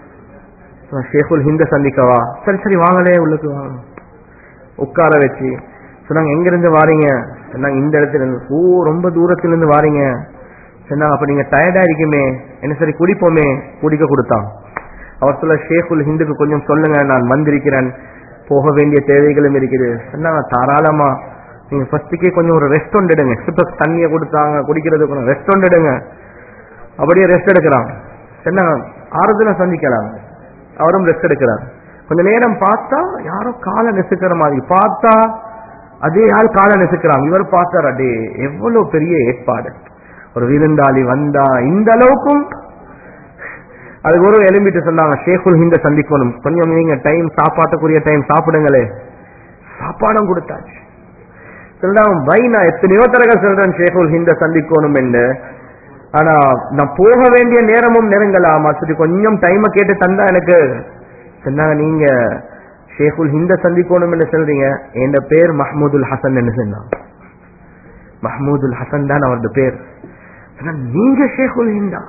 ஷேகுல் ஹிந்த சந்திக்கவா சரி சரி வாங்களே உள்ளுக்கு வாங்க உட்கார வச்சு சொன்னாங்க எங்க இருந்து வாரீங்க சொன்னாங்க இந்த இடத்துல இருந்து ஓ ரொம்ப தூரத்துல இருந்து வாரீங்க சொன்னாங்க அப்ப நீங்க டயர்டா இருக்குமே என்ன சரி குடிப்போமே குடிக்க கொடுத்தான் அவர் சொல்ல ஷேகுல் ஹிந்துக்கு கொஞ்சம் சொல்லுங்க நான் வந்திருக்கிறேன் போக வேண்டிய தேவைகளும் இருக்குது சொன்னாங்க தாராளமா நீங்க ஃபர்ஸ்டுக்கே கொஞ்சம் ஒரு ரெஸ்ட் ஒன்று எடுங்க சிப்பஸ் தண்ணியை கொடுத்தாங்க குடிக்கிறதுக்கு கொஞ்சம் ரெஸ்ட் ஒன்று எடுங்க அப்படியே ரெஸ்ட் எடுக்கிறான் சொன்னாங்க ஆறுதல சந்திக்கலாம் அவரும் ரெஸ்ட் எடுக்கிறார் கொஞ்ச நேரம் பார்த்தா யாரோ காலை நெசுக்கிற மாதிரி பார்த்தா அதே ஆள் காலை நெசுக்கிறான் இவர் பார்த்தார் அடே எவ்வளவு பெரிய ஏற்பாடு ஒரு விருந்தாளி வந்தா இந்த அளவுக்கும் அதுக்கு ஒரு எலும்பிட்டு சொன்னாங்க ஷேகுல் ஹிந்த சந்திக்கணும் கொஞ்சம் நீங்க டைம் சாப்பாட்டுக்குரிய டைம் சாப்பிடுங்களே சாப்பாடும் கொடுத்தாச்சு சொல்றான் வை நான் எத்தனையோ தரக சொல்றேன் ஷேகுல் ஹிந்த சந்திக்கணும் என்று ஆனா நான் போக வேண்டிய நேரமும் நெருங்கலாமா சரி கொஞ்சம் டைமை கேட்டு தந்தா எனக்கு சொன்னாங்க நீங்க ஷேகுல் ஹிந்த சந்திக்கணும் என்று சொல்றீங்க என் பேர் மஹமூதுல் ஹசன் என்று சொன்னாங்க மஹமூதுல் ஹசன் தான் அவரது பேர் நீங்க ஷேகுல் ஹிந்தா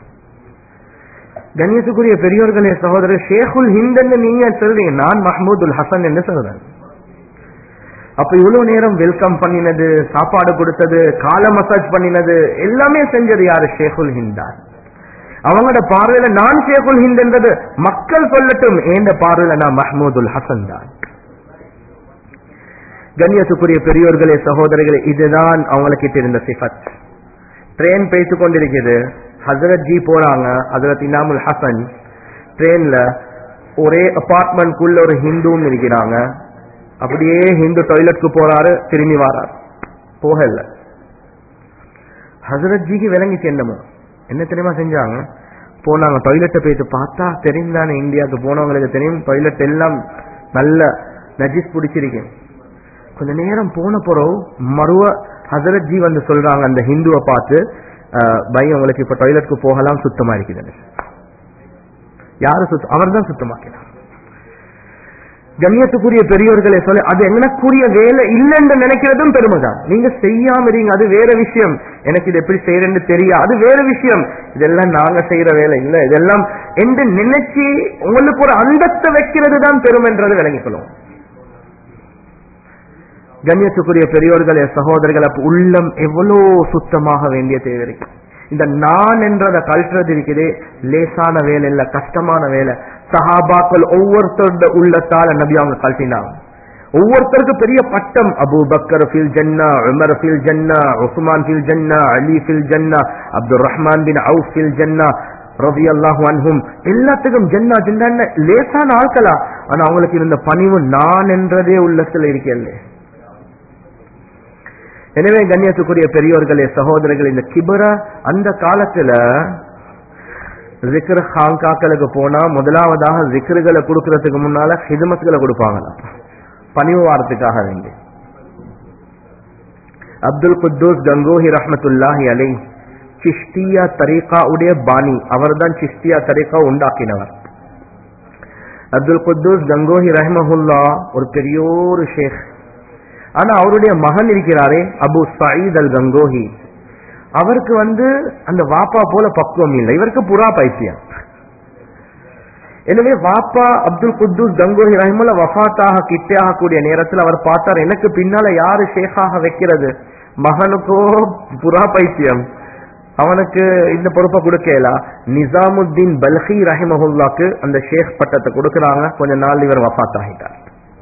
கண்ணியத்துக்குரிய பெரியோர்களே சகோதரர் ஷேகுல் ஹிந்த் நீங்க சொல்றீங்க நான் மஹமூதுல் ஹசன் என்று சொல்றேன் அப்ப இவ்வளவு நேரம் வெல்கம் பண்ணினது சாப்பாடு கொடுத்தது கால மசாஜ் பண்ணினது எல்லாமே செஞ்சது யாரு ஷேகுல் ஹிந்தான் அவங்களோட பார்வையில நான் ஷேகுல் ஹிந்த் என்றது மக்கள் சொல்லட்டும் ஏந்த பார்வையில நான் மஹமூதுல் ஹசன் தான் கண்ணியத்துக்குரிய பெரியோர்களே சகோதரர்களே இதுதான் அவங்களுக்கு இருந்த சிஃபத் ட்ரெயின் பேத்து கொண்டிருக்கிறது ஹசரத் ஜி போறாங்க ஹசரத் இனாமுல் ஹசன் ட்ரெயின்ல ஒரே அபார்ட்மெண்ட்குள்ள ஒரு ஹிந்துவும் இருக்கிறாங்க அப்படியே ஹிந்து டாய்லெட்க்கு போறாரு திரும்பி வராரு போகல ஹசரத் ஜிக்கு விளங்கிச்சு என்னமோ என்ன தெரியுமா செஞ்சாங்க போனாங்க டாய்லெட்டை போயிட்டு பார்த்தா தெரிந்தானே இந்தியாவுக்கு போனவங்களுக்கு தெரியும் டாய்லெட் எல்லாம் நல்ல நஜிஸ் பிடிச்சிருக்கு கொஞ்ச நேரம் போன பிறகு மறுவ ஹசரத் ஜி வந்து சொல்றாங்க அந்த ஹிந்துவை பார்த்து பை உங்களுக்கு இப்ப டாய்லெட்க்கு போகலாம் சுத்தமா இருக்குது யாரு சுத்தம் அவர் தான் சுத்தமாக்கினார் கண்ணியத்துக்குரிய பெரியோர்களே சொல்ல அது எனக்குரிய வேலை இல்லைன்னு நினைக்கிறதும் பெருமைதான் நீங்க செய்யாம இருங்க அது வேற விஷயம் எனக்கு இது எப்படி செய்யறேன்னு தெரியா அது வேற விஷயம் இதெல்லாம் நாங்க செய்யற வேலை இல்ல இதெல்லாம் என்று நினைச்சு உங்களுக்கு ஒரு அந்தத்தை வைக்கிறது தான் பெருமைன்றது விளங்கிக்கணும் கண்ணியத்துக்குரிய பெரியோர்களே சகோதரர்கள் அப்ப உள்ளம் எவ்வளவு சுத்தமாக வேண்டிய தேவை இருக்கு இந்த நான் என்றத கல்றது இருக்குது லேசான வேலை இல்ல கஷ்டமான வேலை சஹாபாக்கள் ஒவ்வொருத்தரோட உள்ளத்தால நபி அவங்க கழட்டினாங்க ஒவ்வொருத்தருக்கு பெரிய பட்டம் அபு பக்கர் ஃபில் ஜன்னா உமர் ஃபில் ஜன்னா உஸ்மான் ஃபில் ஜன்னா அலி ஃபில் ஜன்னா அப்துல் ரஹ்மான் பின் அவுப் ஃபில் ஜன்னா ரவி அல்லாஹு அன்ஹும் எல்லாத்துக்கும் ஜன்னா ஜின்னா லேசான ஆட்களா ஆனா அவங்களுக்கு இருந்த பணிவு நான் என்றதே உள்ளத்துல இருக்கே எனவே கண்ணியத்துக்குரிய பெரியோர்களே சகோதரர்கள் இந்த கிபர அந்த காலத்துல ஜிக்ரு ஹாங்காக்களுக்கு போனா முதலாவதாக ஜிக்ருகளை கொடுக்கறதுக்கு முன்னால ஹிதமத்துகளை கொடுப்பாங்களாம் பணிவு வாரத்துக்காக வேண்டி அப்துல் குத்தூஸ் கங்கோஹி ரஹமத்துல்லாஹி அலை சிஷ்டியா தரீகா உடைய பாணி அவர் தான் சிஷ்டியா தரீகா உண்டாக்கினவர் அப்துல் குத்தூஸ் கங்கோஹி ரஹமஹுல்லா ஒரு பெரிய ஒரு ஷேக் ஆனா அவருடைய மகன் இருக்கிறாரே அபு சயீத் அல் கங்கோஹி அவருக்கு வந்து அந்த வாப்பா போல பக்குவம் இல்லை இவருக்கு புறா பைத்தியம் எனவே வாப்பா அப்துல் குத்தூஸ் கங்கோஹி ரஹிமுல்ல வஃபாத்தாக கிட்டே ஆகக்கூடிய நேரத்தில் அவர் பார்த்தார் எனக்கு பின்னால யாரு ஷேக்காக வைக்கிறது மகனுக்கோ புறா பைத்தியம் அவனுக்கு இந்த பொறுப்பை கொடுக்கல நிசாமுத்தீன் பல்கி ரஹிமஹுல்லாக்கு அந்த ஷேக் பட்டத்தை கொடுக்கறாங்க கொஞ்ச நாள் இவர் வஃத் ஆகிட்டார்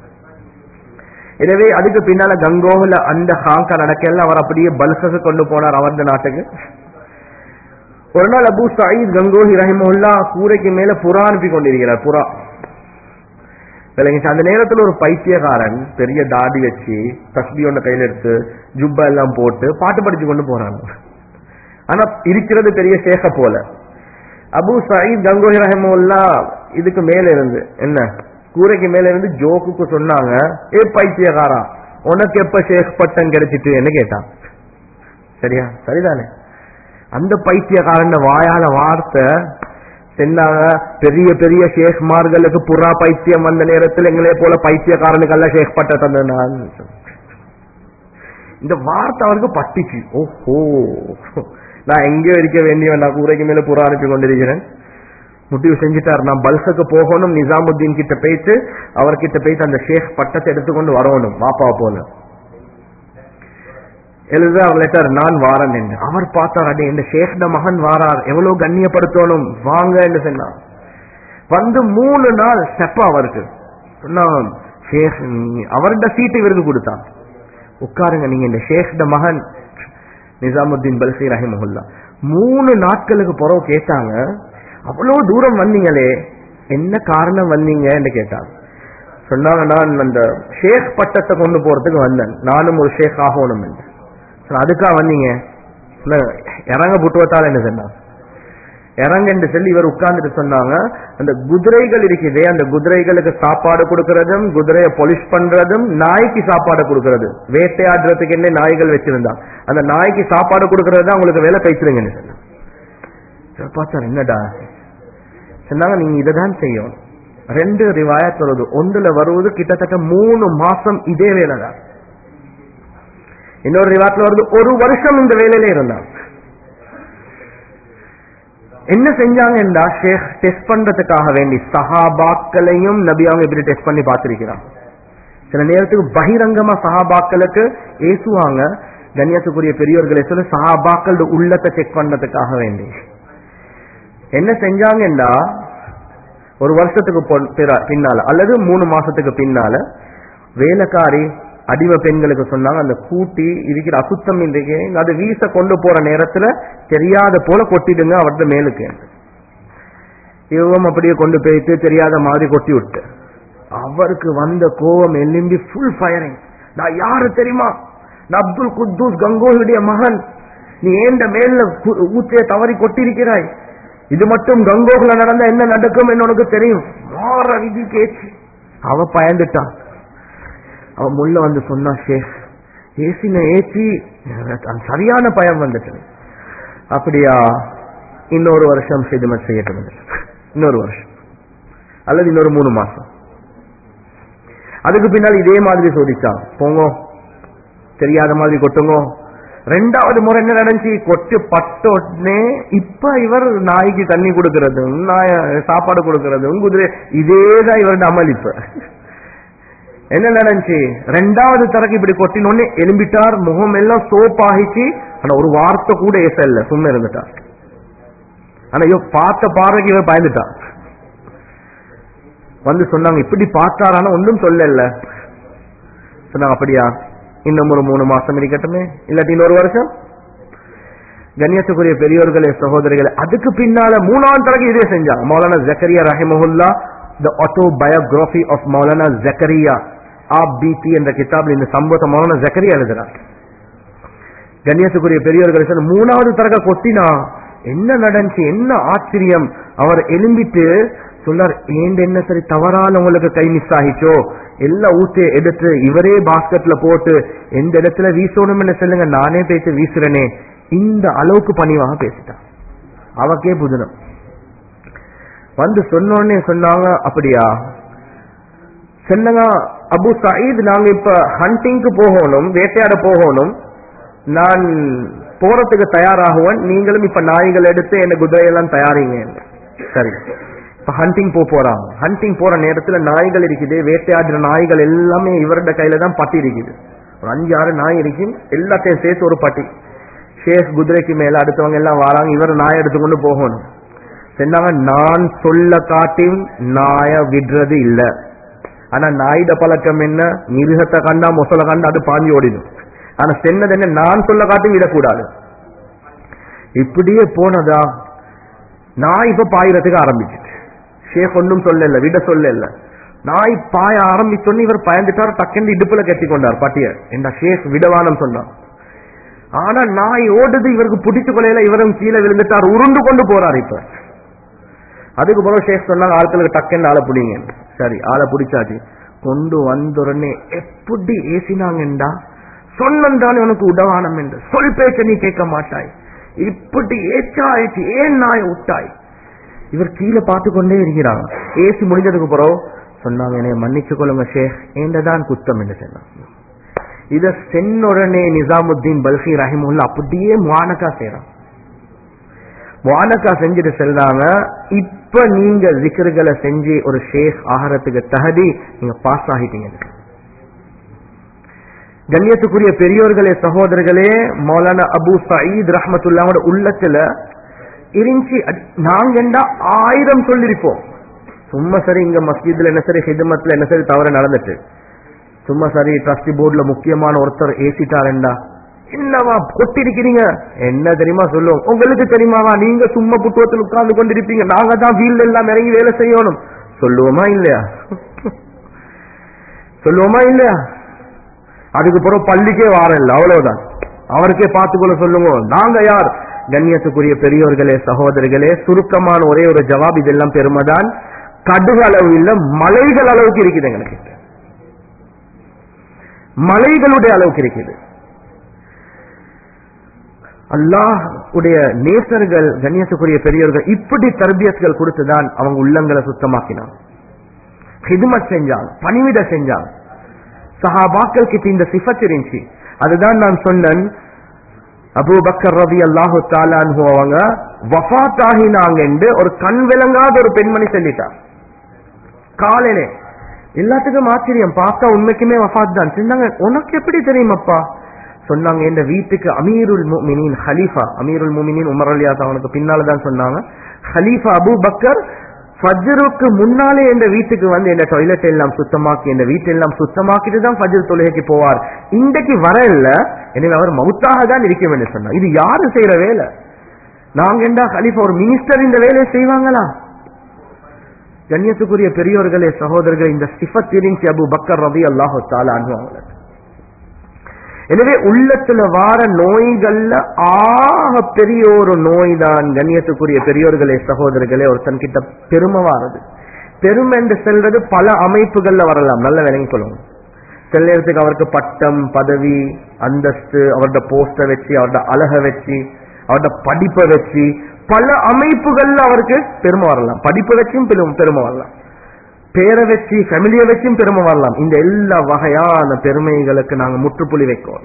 எனவே அதுக்கு பின்னால கங்கோவில அந்த ஹாங்கா நடக்கல அவர் அப்படியே பல்கக்கு கொண்டு போனார் அவரது நாட்டுக்கு ஒரு நாள் அபு சயீத் கங்கோஹி ரஹிமுல்லா கூரைக்கு மேல புறா அனுப்பி கொண்டிருக்கிறார் புறா விளங்கிச்சு அந்த நேரத்துல ஒரு பைத்தியக்காரன் பெரிய தாடி வச்சு தஸ்பி ஒண்ணு கையில எடுத்து ஜுப்பா எல்லாம் போட்டு பாட்டு படிச்சு கொண்டு போறாங்க ஆனா இருக்கிறது பெரிய சேக போல அபு சயீத் கங்கோஹி ரஹிமுல்லா இதுக்கு மேல இருந்து என்ன கூரைக்கு மேல இருந்து ஜோக்குக்கு சொன்னாங்க ஏ பைத்தியக்காரா உனக்கு எப்ப ஷேக் பட்டம் கிடைச்சிட்டு என்ன கேட்டான் சரியா சரிதானே அந்த பைத்தியக்காரன் வாயால வார்த்தை சொன்னாங்க பெரிய பெரிய ஷேக்மார்களுக்கு புறா பைத்தியம் வந்த நேரத்தில் எங்களே போல பைத்தியக்காரனுக்கெல்லாம் ஷேக் பட்ட தந்தான் இந்த வார்த்தை அவருக்கு பட்டுச்சு ஓஹோ நான் எங்கேயோ இருக்க வேண்டியவன் நான் கூரைக்கு மேல புறா அனுப்பி கொண்டிருக்கிறேன் முடிவு செஞ்சுட்டார் நான் பல்சக்கு போகணும் நிசாமுத்தீன் கிட்ட போயிட்டு அவர்கிட்ட போயிட்டு அந்த ஷேக் பட்டத்தை எடுத்துக்கொண்டு வரணும் வாப்பா போல எழுத அவர் லெட்டர் நான் வாரன் என்று அவர் பார்த்தார் அடே இந்த ஷேக் மகன் வாரார் எவ்வளவு கண்ணியப்படுத்தணும் வாங்க என்று சொன்னார் வந்து மூணு நாள் ஸ்டெப் அவருக்கு சொன்னாங்க ஷேக் அவர்கிட்ட சீட்டு இவருக்கு கொடுத்தான் உட்காருங்க நீங்க இந்த ஷேக் மகன் நிசாமுத்தீன் பல்சி ரஹிமஹுல்லா மூணு நாட்களுக்கு பிறகு கேட்டாங்க அவ்வளவு தூரம் வந்தீங்களே என்ன காரணம் வந்தீங்க என்று கேட்டாங்க சொன்னாங்க நான் அந்த ஷேக் பட்டத்தை கொண்டு போறதுக்கு வந்தேன் நானும் ஒரு ஷேக் ஆகணும் என்று சரி, அதுக்கா வந்தீங்க இல்ல, இறங்க புட்டுவத்தால் என்ன சொன்னாங்க இறங்கன்னு சொல்லி இவர் உட்கார்ந்துட்டு சொன்னாங்க அந்த குதிரைகள் இருக்குதே அந்த குதிரைகளுக்கு சாப்பாடு கொடுக்கறதும் குதிரையை பொலிஷ் பண்றதும் நாய்க்கு சாப்பாடு கொடுக்கறது வேட்டையாடுறதுக்கு என்ன நாய்கள் வச்சிருந்தா அந்த நாய்க்கு சாப்பாடு கொடுக்கறது தான் உங்களுக்கு வேலை பேசுறீங்கன்னு சொன்னாங்க சரி, பார்த்தா என்னடா சொன்னாங்க நீங்க இதைதான் செய்யும் ரெண்டு ரிவாயத் வருது ஒன்றுல வருவது கிட்டத்தட்ட மூணு மாசம் இதே வேலை தான் இன்னொரு ரிவாயத்துல வருது ஒரு வருஷம் இந்த வேலையில இருந்தான் என்ன செஞ்சாங்க என்றா ஷேக் டெஸ்ட் பண்றதுக்காக வேண்டி சஹாபாக்களையும் நபி அவங்க இப்படி டெஸ்ட் பண்ணி பார்த்திருக்கிறான் சில நேரத்துக்கு பகிரங்கமா சஹாபாக்களுக்கு ஏசுவாங்க கண்ணியத்துக்குரிய பெரியவர்களை சொல்லி சஹாபாக்களோட உள்ளத்தை செக் பண்ணதுக்காக வேண்டி என்ன செஞ்சாங்கன்னா ஒரு வருஷத்துக்கு பொன்- பிற- பின்னால அல்லது மூணு மாசத்துக்கு பின்னால வேலைக்காரி அடிவ பெண்களுக்கு சொன்னாங்க அந்த கூட்டி இருக்கிற அசுத்தம் இன்றைக்கு அது வீச கொண்டு போற நேரத்துல தெரியாத போல கொட்டிடுங்க அவர்த மேலுக்கு இவங்க அப்படியே கொண்டு போயிட்டு தெரியாத மாதிரி கொட்டி விட்டு அவருக்கு வந்த கோபம் எலும்பி ஃபுல் ஃபயரிங் நான் யாரு தெரியுமா நான் அப்துல் குத்தூஸ் கங்கோஹியுடைய மகன் நீ ஏண்ட மேல கு- ஊத்தைய தவறி கொட்டிருக்கிறாய் இது மட்டும் கங்கோகுல நடந்தா என்ன நடக்கும் உனக்கு தெரியும் மாற விதி கேச்சு அவ பயந்துட்டான் அவன் முள்ள வந்து சொன்னா ஷேக் ஏசின ஏசி எனக்கு சரியான பயம் வந்துட்டு அப்படியா இன்னொரு வருஷம் ஹிதமத் செய்யட்டும் இன்னொரு வருஷம் அல்லது இன்னொரு மூணு மாசம் அதுக்கு பின்னால் இதே மாதிரி சோதிச்சான் போங்க தெரியாத மாதிரி கொட்டுங்க ரெண்டாவது முறை என்ன நடந்துச்சு கொட்டு பட்ட உடனே இப்ப இவர் நாய்க்கு தண்ணி கொடுக்கறதும் நாய சாப்பாடு கொடுக்கறதும் குதிரை இதேதான் இவரோட அமல் இப்ப என்ன நடந்துச்சு ரெண்டாவது தரக்கு இப்படி கொட்டினோடனே எலும்பிட்டார் முகம் எல்லாம் சோப் ஆகிச்சு ஆனா ஒரு வார்த்தை கூட ஏசல்ல சும்மா இருந்துட்டார் ஆனா இவ பார்த்த பார்வைக்கு இவன் பயந்துட்டான் வந்து சொன்னாங்க இப்படி பார்த்தாரான ஒன்றும் சொல்லல சொன்னாங்க அப்படியா இன்னும் ஒரு மூணு மாசம் இருக்கட்டுமே இல்லாட்டி இன்னொரு வருஷம் கண்ணியத்துக்குரிய பெரியோர்களே சகோதரிகளே அதுக்கு பின்னால மூணாவது தடவை இதே செஞ்சாங்க மௌலானா ஜக்கரியா ரஹிமஹுல்லா the autobiography of Maulana Zakariya Aap Beeti என்ற கிதாபில் இந்த சம்பவத்தை மௌலானா ஜக்கரியா எழுதுறார் கண்ணியத்துக்குரிய பெரியவர்களை சொல்ல மூணாவது தரக கொட்டினா என்ன நடந்துச்சு என்ன ஆச்சரியம் அவர் எலும்பிட்டு சொன்னார் ஏண்ட என்ன சரி தவறால உங்களுக்கு கை மிஸ் ஆகிச்சோ எல்லா ஊத்தைய எடுத்து இவரே பாஸ்கெட்ல போட்டு எந்த இடத்துல வீசணும்னு சொல்லுங்க நானே பேசி வீசுறேனே இந்த அளவுக்கு பணிவாக பேசிட்டான் அவக்கே புதினம் வந்து சொன்னோடனே சொன்னாங்க அப்படியா சொன்னாங்க அபு சயீத் நாங்க இப்ப ஹண்டிங்க்கு போகணும் வேட்டையாட போகணும் நான் போறதுக்கு தயாராகுவேன் நீங்களும் இப்ப நாய்கள் எடுத்து என்ன குதிரையெல்லாம் தயாரிங்க சரி இப்ப ஹண்டிங் போ போறாங்க ஹண்டிங் போற நேரத்துல நாய்கள் இருக்குது வேட்டையாடுற நாய்கள் எல்லாமே இவரோட கையில தான் பட்டி இருக்குது ஒரு அஞ்சு ஆறு நாய் இருக்கும் எல்லாத்தையும் சேர்த்து ஒரு பட்டி ஷேக் குதிரைக்கு மேல அடுத்தவங்க எல்லாம் வராங்க இவர் நாயை எடுத்துக்கொண்டு போகணும் சொன்னாங்க நான் சொல்ல காட்டியும் நாய விடுறது இல்ல ஆனா நாயிட பழக்கம் என்ன மிருகத்தை கண்டா மொசல கண்டா அது பாஞ்சு ஓடிடும் ஆனா சென்னது என்ன நான் சொல்ல காட்டியும் விடக்கூடாது இப்படியே போனதா நாய் இப்ப பாயிரத்துக்கு ஆரம்பிச்சிட்டு ஷேக் ஒன்றும் சொல்லல விட சொல்லல நாய் பாய ஆரம்பிச்சோன்னு இவர் பயந்துட்டார் டக்குன்னு இடுப்புல கட்டி கொண்டார் பட்டிய என்ன ஷேக் விடவானம் சொன்னார் ஆனா நாய் ஓடுது இவருக்கு பிடிச்சு கொள்ளையில இவரும் கீழே விழுந்துட்டார் உருண்டு கொண்டு போறார் இப்ப அதுக்கு பிறகு ஷேக் சொன்னாங்க ஆட்களுக்கு டக்குன்னு ஆளை பிடிங்க சரி ஆளை பிடிச்சாச்சு கொண்டு வந்தோடனே எப்படி ஏசினாங்கண்டா சொன்னந்தானே உனக்கு உடவானம் என்று சொல் பேச்ச நீ கேட்க மாட்டாய் இப்படி ஏச்சாயிச்சு ஏன் நாய் விட்டாய் இவர் கீழே பார்த்து கொண்டே இருக்கிறாங்க ஏசி முடிஞ்சதுக்கு பிறகு சொன்னாங்க என்னை மன்னிச்சு கொள்ளுங்க ஷேக் ஏண்டதான் குத்தம் என்று சொன்னாங்க இத சென்னுடனே நிசாமுத்தீன் பல்கி ரஹிமுல்லா அப்படியே முவானக்கா செய்யறான் முவானக்கா செஞ்சுட்டு செல்றாங்க இப்ப நீங்க ஜிக்கர்களை செஞ்சு ஒரு ஷேக் ஆகாரத்துக்கு தகுதி நீங்க பாஸ் ஆகிட்டீங்க கண்ணியத்துக்குரிய பெரியோர்களே சகோதரர்களே மௌலானா அபு சயீத் ரஹமத்துல்லாவோட உள்ளத்துல இருந்துச்சு நாங்கண்டா ஆயிரம் சொல்லிருப்போம் சும்மா சரி இங்க மஸ்ஜித்ல என்ன சரி ஹிதமத்துல என்ன சரி தவறு நடந்துட்டு சும்மா சரி ட்ரஸ்டி போர்டுல முக்கியமான ஒருத்தர் ஏசிட்டாருண்டா என்னவா கொட்டிருக்கிறீங்க என்ன தெரியுமா சொல்லுவோம் உங்களுக்கு தெரியுமாவா நீங்க சும்மா புத்துவத்தில் உட்கார்ந்து கொண்டிருப்பீங்க நாங்க தான் வீல் எல்லாம் இறங்கி வேலை செய்யணும் சொல்லுவோமா இல்லையா சொல்லுவோமா இல்லையா அதுக்கு பிறகு பள்ளிக்கே வாரம் இல்லை அவ்வளவுதான் அவருக்கே பார்த்துக்கொள்ள சொல்லுங்க நாங்க யார் கண்ணியத்துக்குரிய பெரியோர்களே சகோதரர்களே சுருக்கமான ஒரே ஒரு ஜவாப் இதெல்லாம் பெருமைதான் கடுகு அளவு இல்ல மலைகள் அளவுக்கு இருக்குது எங்களுக்கு மலைகளுடைய அளவுக்கு இருக்குது அல்லாஹ் உடைய நேசர்கள் கண்ணியத்துக்குரிய பெரியவர்கள் இப்படி தர்பியத்கள் கொடுத்துதான் அவங்க உள்ளங்களை சுத்தமாக்கினாங்க ஹிதுமத் செஞ்சாங்க பணிவிட செஞ்சாங்க சஹாபாக்கள் கிட்ட இந்த சிஃபத் இருந்துச்சு அதுதான் நான் சொன்னேன் அபு பக்கர் ரவி அல்லாஹு தாலான்ஹு அவங்க வஃத் ஆகினாங்க என்று ஒரு கண் விளங்காத ஒரு பெண்மணி சொல்லிட்டார் காலையிலே எல்லாத்துக்கும் ஆச்சரியம் பார்த்தா உண்மைக்குமே வஃத் தான் சொன்னாங்க உனக்கு எப்படி தெரியுமப்பா சொன்னாங்க என் வீட்டுக்கு அமீருல் முமினின் ஹலீஃபா அமீருல் முமினின் உமர் அலியா அவனுக்கு பின்னால தான் சொன்னாங்க ஹலீஃபா அபு பக்கர் ஃபஜ்ருக்கு முன்னாலே எந்த வீட்டுக்கு வந்து இந்த டாய்லெட் எல்லாம் சுத்தமாக்கி இந்த வீட்டெல்லாம் சுத்தமாக்கிட்டு தான் ஃபஜ்ர் தொழுகைக்கு போவார் இன்றைக்கு வர இல்ல எனவே அவர் மவுத்தாக தான் இருக்க வேண்டும் சொன்னார் இது யாரு செய்யற வேலை நாங்க என்ன கலிஃபா ஒரு மினிஸ்டர் இந்த வேலையை செய்வாங்களா கண்ணியத்துக்குரிய பெரியோர்களே சகோதரர்கள் இந்த சிஃபத் இருந்துச்சு அபு பக்கர் ரவி அல்லாஹு தாலா அவங்களுக்கு எனவே உள்ளத்துல வார நோய்கள்ல ஆக பெரிய ஒரு நோய் தான் கண்ணியத்துக்குரிய பெரியோர்களே சகோதரர்களே ஒருத்தன் கிட்ட பெருமை வாரது பெருமை என்று செல்றது பல அமைப்புகள்ல வரலாம் நல்ல விளங்கி கொள்ளுங்க சில நேரத்துக்கு அவருக்கு பட்டம் பதவி அந்தஸ்து அவரோட போஸ்ட வச்சு அவரோட அழக வச்சு அவரோட படிப்பை வச்சு பல அமைப்புகள்ல அவருக்கு பெருமை வரலாம் படிப்பை வச்சும் பெருமை வரலாம் பேரை வச்சு ஃபேமிலியை வச்சும் பெருமை வரலாம் இந்த எல்லா வகையான பெருமைகளுக்கு நாங்க முற்றுப்புள்ளி வைக்கோம்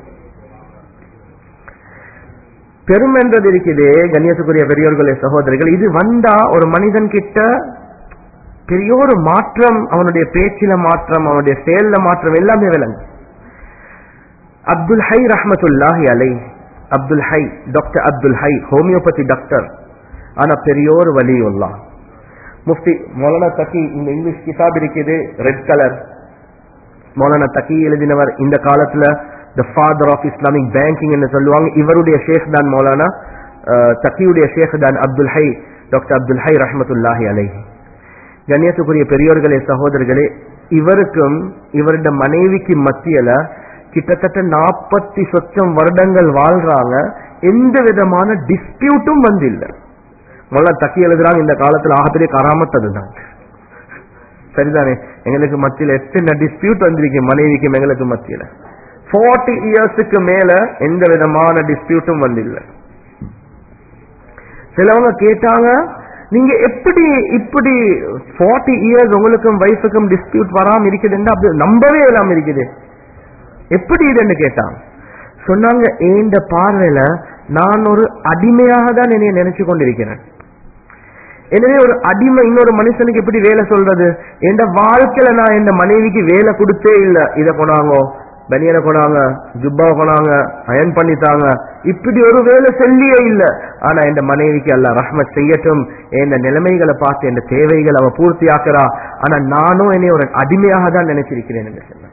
பெருமை என்றது இருக்குது கண்ணியத்துக்குரிய பெரியோர்களே சகோதரிகள் இது வந்தா ஒரு மனிதன் கிட்ட பெரிய ஒரு மாற்றம் அவனுடைய பேச்சில மாற்றம் அவனுடைய செயல்ல மாற்றம் எல்லாமே விளங்கு அப்துல் ஹை ரஹமத்துல்லாஹி அலை Abdul Hai doctor Abdul Hai homeopathy doctor ஆனா பெரியோர் வலியுல்லா முஃப்தி மௌலானா தக்கி இந்த இங்கிலீஷ் கிதாப் இருக்குது ரெட் கலர் மௌலானா தக்கி எழுதினவர் இந்த காலத்துல the father of Islamic banking என்று சொல்லுவாங்க இவருடைய ஷேக் தான் மௌலானா தக்கியுடைய ஷேக் தான் அப்துல் ஹை டாக்டர் அப்துல் ஹை ரஹமத்துல்லாஹி அலை கண்ணியத்துக்குரிய பெரியோர்களே சகோதரர்களே இவருக்கும் இவருடைய மனைவிக்கு மத்தியில கிட்டத்தட்ட நாற்பத்தி சொச்சம் வருடங்கள் வாழ்றாங்க எந்த விதமான டிஸ்பியூட்டும் வந்து இல்லை முதல்ல தக்கி எழுதுறாங்க இந்த காலத்துல ஆகப்பெரிய கராமத் அதுதான் சரிதானே எங்களுக்கு மத்தியில எத்தனை டிஸ்பியூட் வந்திருக்கு மனைவிக்கும் எங்களுக்கு மத்தியில ஃபார்ட்டி இயர்ஸுக்கு மேல எந்த விதமான டிஸ்பியூட்டும் வந்தில்லை சிலவங்க கேட்டாங்க நீங்க எப்படி இப்படி ஃபார்ட்டி இயர்ஸ் உங்களுக்கும் வைஃபுக்கும் டிஸ்பியூட் வராம இருக்குதுன்னு அப்படி நம்பவே இல்லாம இருக்குது எப்படி இதுன்னு கேட்டாங்க சொன்னாங்க ஏண்ட பார்வையில நான் ஒரு அடிமையாக தான் என்னைய நினைச்சு கொண்டிருக்கிறேன் எனவே ஒரு அடிமை இன்னொரு மனுஷனுக்கு எப்படி வேலை சொல்றது என் வாழ்க்கையில நான் என் மனைவிக்கு வேலை கொடுத்தே இல்ல இத கொண்டாங்கோ பனியனை கொண்டாங்க ஜுப்பா கொண்டாங்க அயன் பண்ணித்தாங்க இப்படி ஒரு வேலை சொல்லியே இல்ல ஆனா இந்த மனைவிக்கு அல்ல ரஹ்மத் செய்யட்டும் இந்த நிலைமைகளை பார்த்து இந்த தேவைகள் அவ பூர்த்தி ஆக்குறா ஆனா நானும் என்னை ஒரு அடிமையாக தான் நினைச்சிருக்கிறேன் என்று சொன்ன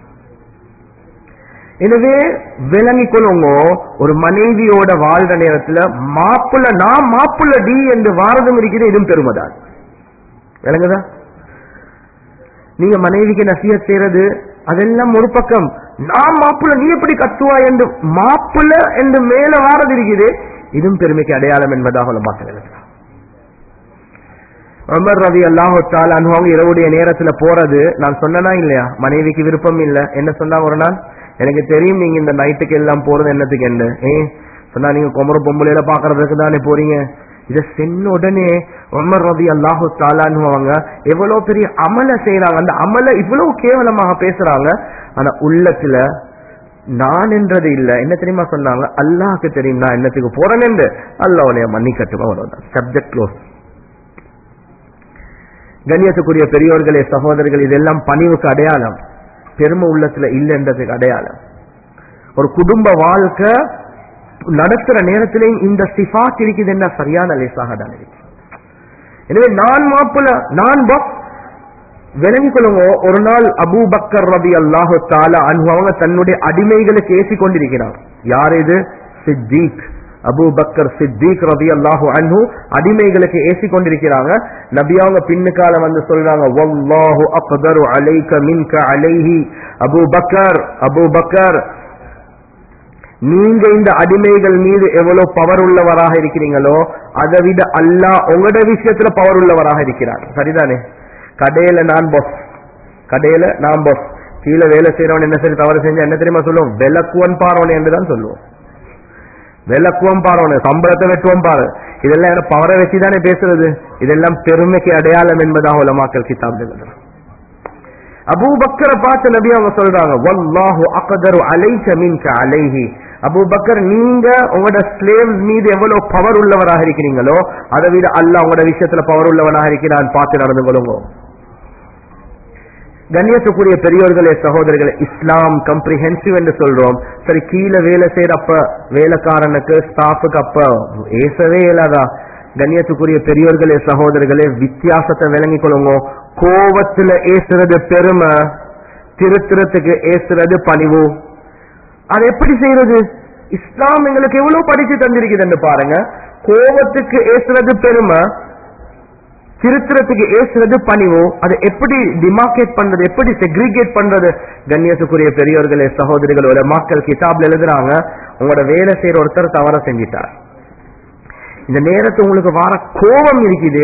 எனவே விளங்கிக் கொள்ளுங்க ஒரு மனைவியோட வாழ்ற நேரத்துல மாப்புள்ள நான் மாப்புள்ள டி என்று வாரதும் இருக்குது இதுவும் பெருமைதான் விளங்குதா நீங்க மனைவிக்கு நசிய செய்யறது அதெல்லாம் ஒரு பக்கம் நான் மாப்புள்ள நீ எப்படி கத்துவா என்று மாப்புள்ள என்று மேல வாரது இருக்குது இதுவும் பெருமைக்கு அடையாளம் என்பதாக உள்ள மக்கள் உமர் ரவி அல்லாஹால அவங்க இரவுடைய நேரத்துல போறது நான் சொன்னனா இல்லையா மனைவிக்கு விருப்பம் இல்ல என்ன சொன்னா ஒரு நாள் எனக்கு தெரியும் நீங்க இந்த நைட்டுக்கு எல்லாம் போறது என்னத்துக்கு என்ன ஏ சொன்னா நீங்க குமர பொம்பளையில பாக்குறதுக்கு தானே போறீங்க இத சென்ன உடனே உமர் ரவி அல்லாஹு தாலான்னு அவங்க எவ்வளவு பெரிய அமல செய்யறாங்க அந்த அமல இவ்வளவு கேவலமாக பேசுறாங்க ஆனா உள்ளத்துல நான் என்றது இல்ல என்ன தெரியுமா சொன்னாங்க அல்லாஹ்க்கு தெரியும் நான் என்னத்துக்கு போறேன் என்று அல்லாஹ் உனைய மன்னிக்கட்டும் அவ்வளவுதான் சப்ஜெக்ட் க்ளோஸ் கண்ணியத்துக்குரிய பெரியோர்களே சகோதரர்கள் இதெல்லாம் பணிவுக்கு அடையாளம் பெருமை உள்ளத்துல இல்லைன்றதுக்கு அடையாளம் ஒரு குடும்ப வாழ்க்கை நடத்துற நேரத்திலேயும் இந்த சிஃபாத் இருக்குது என்ன சரியான லேசாக தான் இருக்கு எனவே நான் மாப்பிள நான் பாஸ் விளங்கிக் கொள்ளுங்க ஒரு நாள் அபூ பக்கர் ரபி அல்லாஹு தாலா அன்பு அவங்க தன்னுடைய அடிமைகளுக்கு ஏசி கொண்டிருக்கிறார் யார் இது சித்தீக் அபூ பக்கர் சித்தீக் ரபி அல்லாஹு அன்ஹு அடிமைகளுக்கு ஏசி கொண்டிருக்கிறாங்க நபி அவங்க பின்னுக்கால வந்து சொல்றாங்க வல்லாஹு அக்தரு அலைக மின்க அலைஹி அபூ பக்கர் அபூ பக்கர் நீங்க இந்த அடிமைகள் மீது எவ்வளவு பவர் உள்ளவராக இருக்கிறீங்களோ அதை விட அல்லாஹ் உங்களோட விஷயத்துல பவர் உள்ளவராக இருக்கிறார் சரிதானே கடையில நான் பாஸ் கடையில நான் பாஸ் கீழே வேலை செய்யறவன் என்ன சரி தவறு செஞ்சா என்ன தெரியுமா சொல்லுவோம் விளக்குவன் பாரோன் என்று தான் சொல்லுவோம் விளக்குவம் பாரோனு சம்பளத்தை வெட்டுவோம் பாரு இதெல்லாம் என்ன பவரை வச்சுதானே பேசுறது இதெல்லாம் பெருமைக்கு அடையாளம் என்பதாக உலமாக்கல் கிதாப் அபூபக்கரை பார்த்து நபி அவங்க சொல்றாங்க வல்லாஹு அக்தரு அலைக மின்க அலைஹி அபூபக்கர் நீங்க உங்களோட ஸ்லேவ்ஸ் மீது எவ்வளவு பவர் உள்ளவராக இருக்கிறீங்களோ அதை விட அல்லாஹ் உங்களோட விஷயத்துல பவர் உள்ளவனாக இருக்கிறான் பார்த்து நடந்து கொள்ளுங்க கண்ணியத்துக்குரிய பெரியோர்களே சகோதரர்களே இஸ்லாம் கம்ப்ரிஹென்சிவ் என்று சொல்றோம் சரி கீழே வேலை செய்யறப்ப வேலைக்காரனுக்கு ஸ்டாஃபுக்கு அப்ப ஏசவே இல்லாதா கண்ணியத்துக்குரிய பெரியோர்களே சகோதரர்களே வித்தியாசத்தை விளங்கிக் கொள்ளுங்க கோவத்துல ஏசுறது பெருமை திருத்துறதுக்கு ஏசுறது பணிவு அது எப்படி செய்யறது இஸ்லாம் எங்களுக்கு எவ்வளவு படிச்சு தந்திருக்குதுன்னு பாருங்க கோபத்துக்கு ஏசுறது பெருமை திருத்துறதுக்கு ஏசுறது பணிவு அதை எப்படி டிமார்கேட் பண்றது எப்படி செக்ரிகேட் பண்றது கண்ணியத்துக்குரிய பெரியோர்களே சகோதரிகளோட மக்கள் கிதாப்ல எழுதுறாங்க உங்களோட வேலை செய்யற ஒருத்தர் தவற செஞ்சிட்டார் இந்த நேரத்து உங்களுக்கு வர கோபம் இருக்குது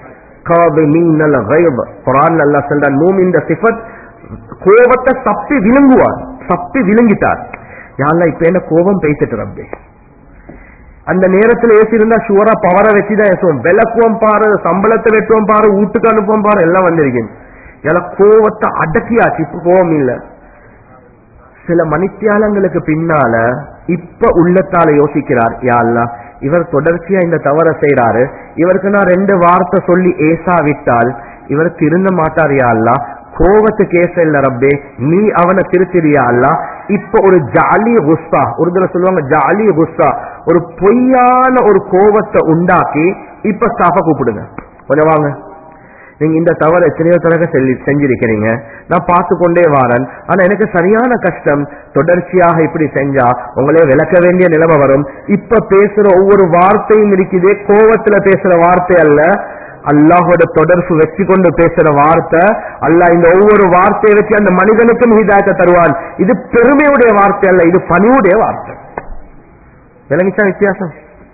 குரான் அல்லா சொல்றான் மூம் இந்த சிஃபத் கோபத்தை சப்பி விழுங்குவார் சப்பி விழுங்கிட்டார் யாரெல்லாம் இப்ப என்ன கோபம் பேசிட்டு ரப்பே அந்த நேரத்துல ஏசி இருந்தா ஷுவரா பவரை வச்சுதான் ஏசுவோம் விளக்குவோம் பாரு சம்பளத்தை வெட்டுவோம் பாரு வீட்டுக்கு அனுப்புவோம் பாரு எல்லாம் வந்திருக்கேன் எல்லாம் கோவத்தை அடக்கியாச்சு இப்ப கோவம் இல்ல சில மணித்தியாலங்களுக்கு பின்னால இப்ப உள்ளத்தால யோசிக்கிறார் யாழ்லா இவர் தொடர்ச்சியா இந்த தவற செய்யறாரு இவருக்கு நான் ரெண்டு வார்த்தை சொல்லி ஏசா விட்டால் இவர் திருந்த மாட்டார் யாழ்லா கோவத்துக்கு ஏச இல்ல ரப்பே நீ அவனை திருத்திரியா அல்ல இப்ப ஒரு ஜாலி குஸ்ஸா ஒரு தடவை சொல்லுவாங்க ஜாலி குஸ்ஸா ஒரு பொய்யான ஒரு கோவத்தை உண்டாக்கி இப்ப ஸ்டாஃப கூப்பிடுங்க கொஞ்சம் வாங்க நீங்க இந்த தவறு எத்தனையோ தடவை செஞ்சிருக்கிறீங்க நான் பார்த்து கொண்டே வாரன் ஆனா எனக்கு சரியான கஷ்டம் தொடர்ச்சியாக இப்படி செஞ்சா உங்களே விளக்க வேண்டிய நிலைமை வரும் இப்ப பேசுற ஒவ்வொரு வார்த்தையும் இருக்குதே கோவத்துல பேசுற வார்த்தை அல்ல அல்லாஹோட தொடர்பு வச்சு கொண்டு பேசுற வார்த்தை அல்லாஹ் இந்த ஒவ்வொரு வார்த்தையை வச்சு அந்த மனிதனுக்கும் ஹிதாயத்தை தருவான் இது பெருமையுடைய வார்த்தை அல்ல இது பணிவுடைய வார்த்தை விளங்கிச்சா வித்தியாசம்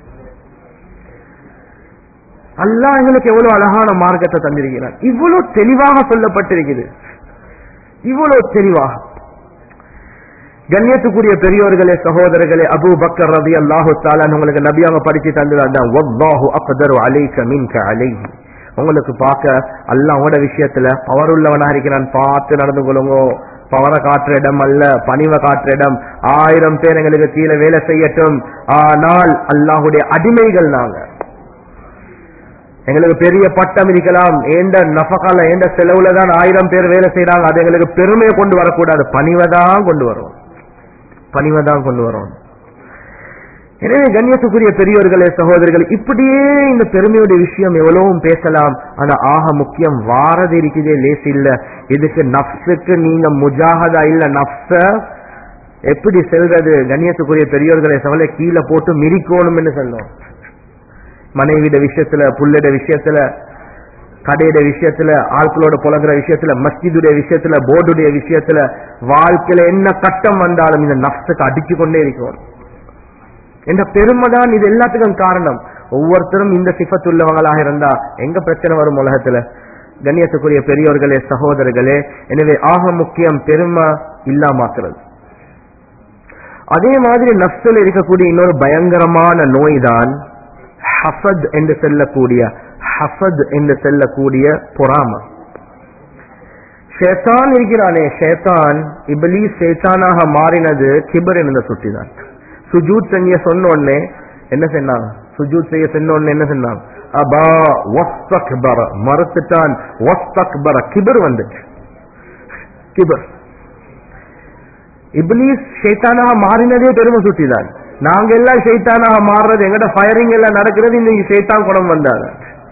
அல்லாஹ் எங்களுக்கு எவ்வளவு அழகான மார்க்கத்தை தந்திருக்கிறார் இவ்வளவு தெளிவாக சொல்லப்பட்டிருக்குது இவ்வளவு தெளிவாக கண்ணியத்துக்குரிய பெரியோர்களே சகோதரர்களே அபு பக்கர் ரதி அல்லாஹு தாலான் உங்களுக்கு நபியாக படிச்சு தந்தது அக்தரு அலைக்க மின்க அலைஹி உங்களுக்கு பார்க்க அல்லாஹ் உங்களோட விஷயத்துல பவர் உள்ளவனா இருக்கிறான் பார்த்து நடந்து கொள்ளுங்க பவரை காட்டுற இடம் அல்ல பணிவை காட்டுற இடம் ஆயிரம் பேர் எங்களுக்கு கீழே வேலை செய்யட்டும் ஆனால் அல்லாஹுடைய அடிமைகள் நாங்க எங்களுக்கு பெரிய பட்டம் இருக்கலாம் ஏண்ட நஃபகால ஏண்ட செலவுல தான் ஆயிரம் பேர் வேலை செய்யறாங்க அது எங்களுக்கு பெருமையை கொண்டு வரக்கூடாது பணிவதான் கொண்டு வரும் பணிவதான் கொண்டு வரும் எனவே கண்ணியத்துக்குரிய பெரியவர்களே சகோதரர்கள் இப்படியே இந்த பெருமையுடைய விஷயம் எவ்வளவும் பேசலாம் ஆனா ஆக முக்கியம் வாரது இருக்குதே லேஸ் இல்ல இதுக்கு நப்சுக்கு நீங்க முஜாகதா இல்ல நப்ச எப்படி செல்றது கண்ணியத்துக்குரிய பெரியவர்களே சவலை கீழே போட்டு மிரிக்கணும்னு சொல்லும் மனைவிட விஷயத்துல புள்ளட விஷயத்துல கடையோட விஷயத்துல ஆட்களோட புலங்குற விஷயத்துல மஸ்ஜிதுடைய விஷயத்துல போர்டுடைய விஷயத்துல வாழ்க்கையில என்ன கட்டம் வந்தாலும் இந்த நப்சுக்கு அடிச்சு கொண்டே இருக்கும் என்ற பெருமைதான் இது எல்லாத்துக்கும் காரணம் ஒவ்வொருத்தரும் இந்த சிஃபத்துள்ளவங்களாக இருந்தா எங்க பிரச்சனை வரும் உலகத்துல கண்ணியத்துக்குரிய பெரியோர்களே சகோதரர்களே எனவே ஆக முக்கியம் பெருமை இல்லாமாக்குறது அதே மாதிரி நப்சில் இருக்கக்கூடிய இன்னொரு பயங்கரமான நோய் தான் ஹசத் என்று செல்லக்கூடிய ஹசத் என்று செல்லக்கூடிய பொறாமை ஷேத்தான் இருக்கிறானே ஷேத்தான் இபலி சேத்தானாக மாறினது கிபர் என்ற சுட்டிதான் சுஜூத் செய்ய சொன்ன உடனே என்ன சொன்னாங்க சுஜூத் செய்ய சொன்ன உடனே என்ன சொன்னாங்க அபா வஸ்தக்பர மறுத்துட்டான் வஸ்தக்பர கிபர் வந்துச்சு கிபர் இப்லீஸ் ஷைத்தானாக மாறினதே பெருமை சுட்டிதான் நாங்க எல்லாம் ஷைத்தானாக மாறுறது எங்கட ஃபயரிங் எல்லாம் நடக்கிறது இந்த ஷைத்தான் குணம் வந்தாங்க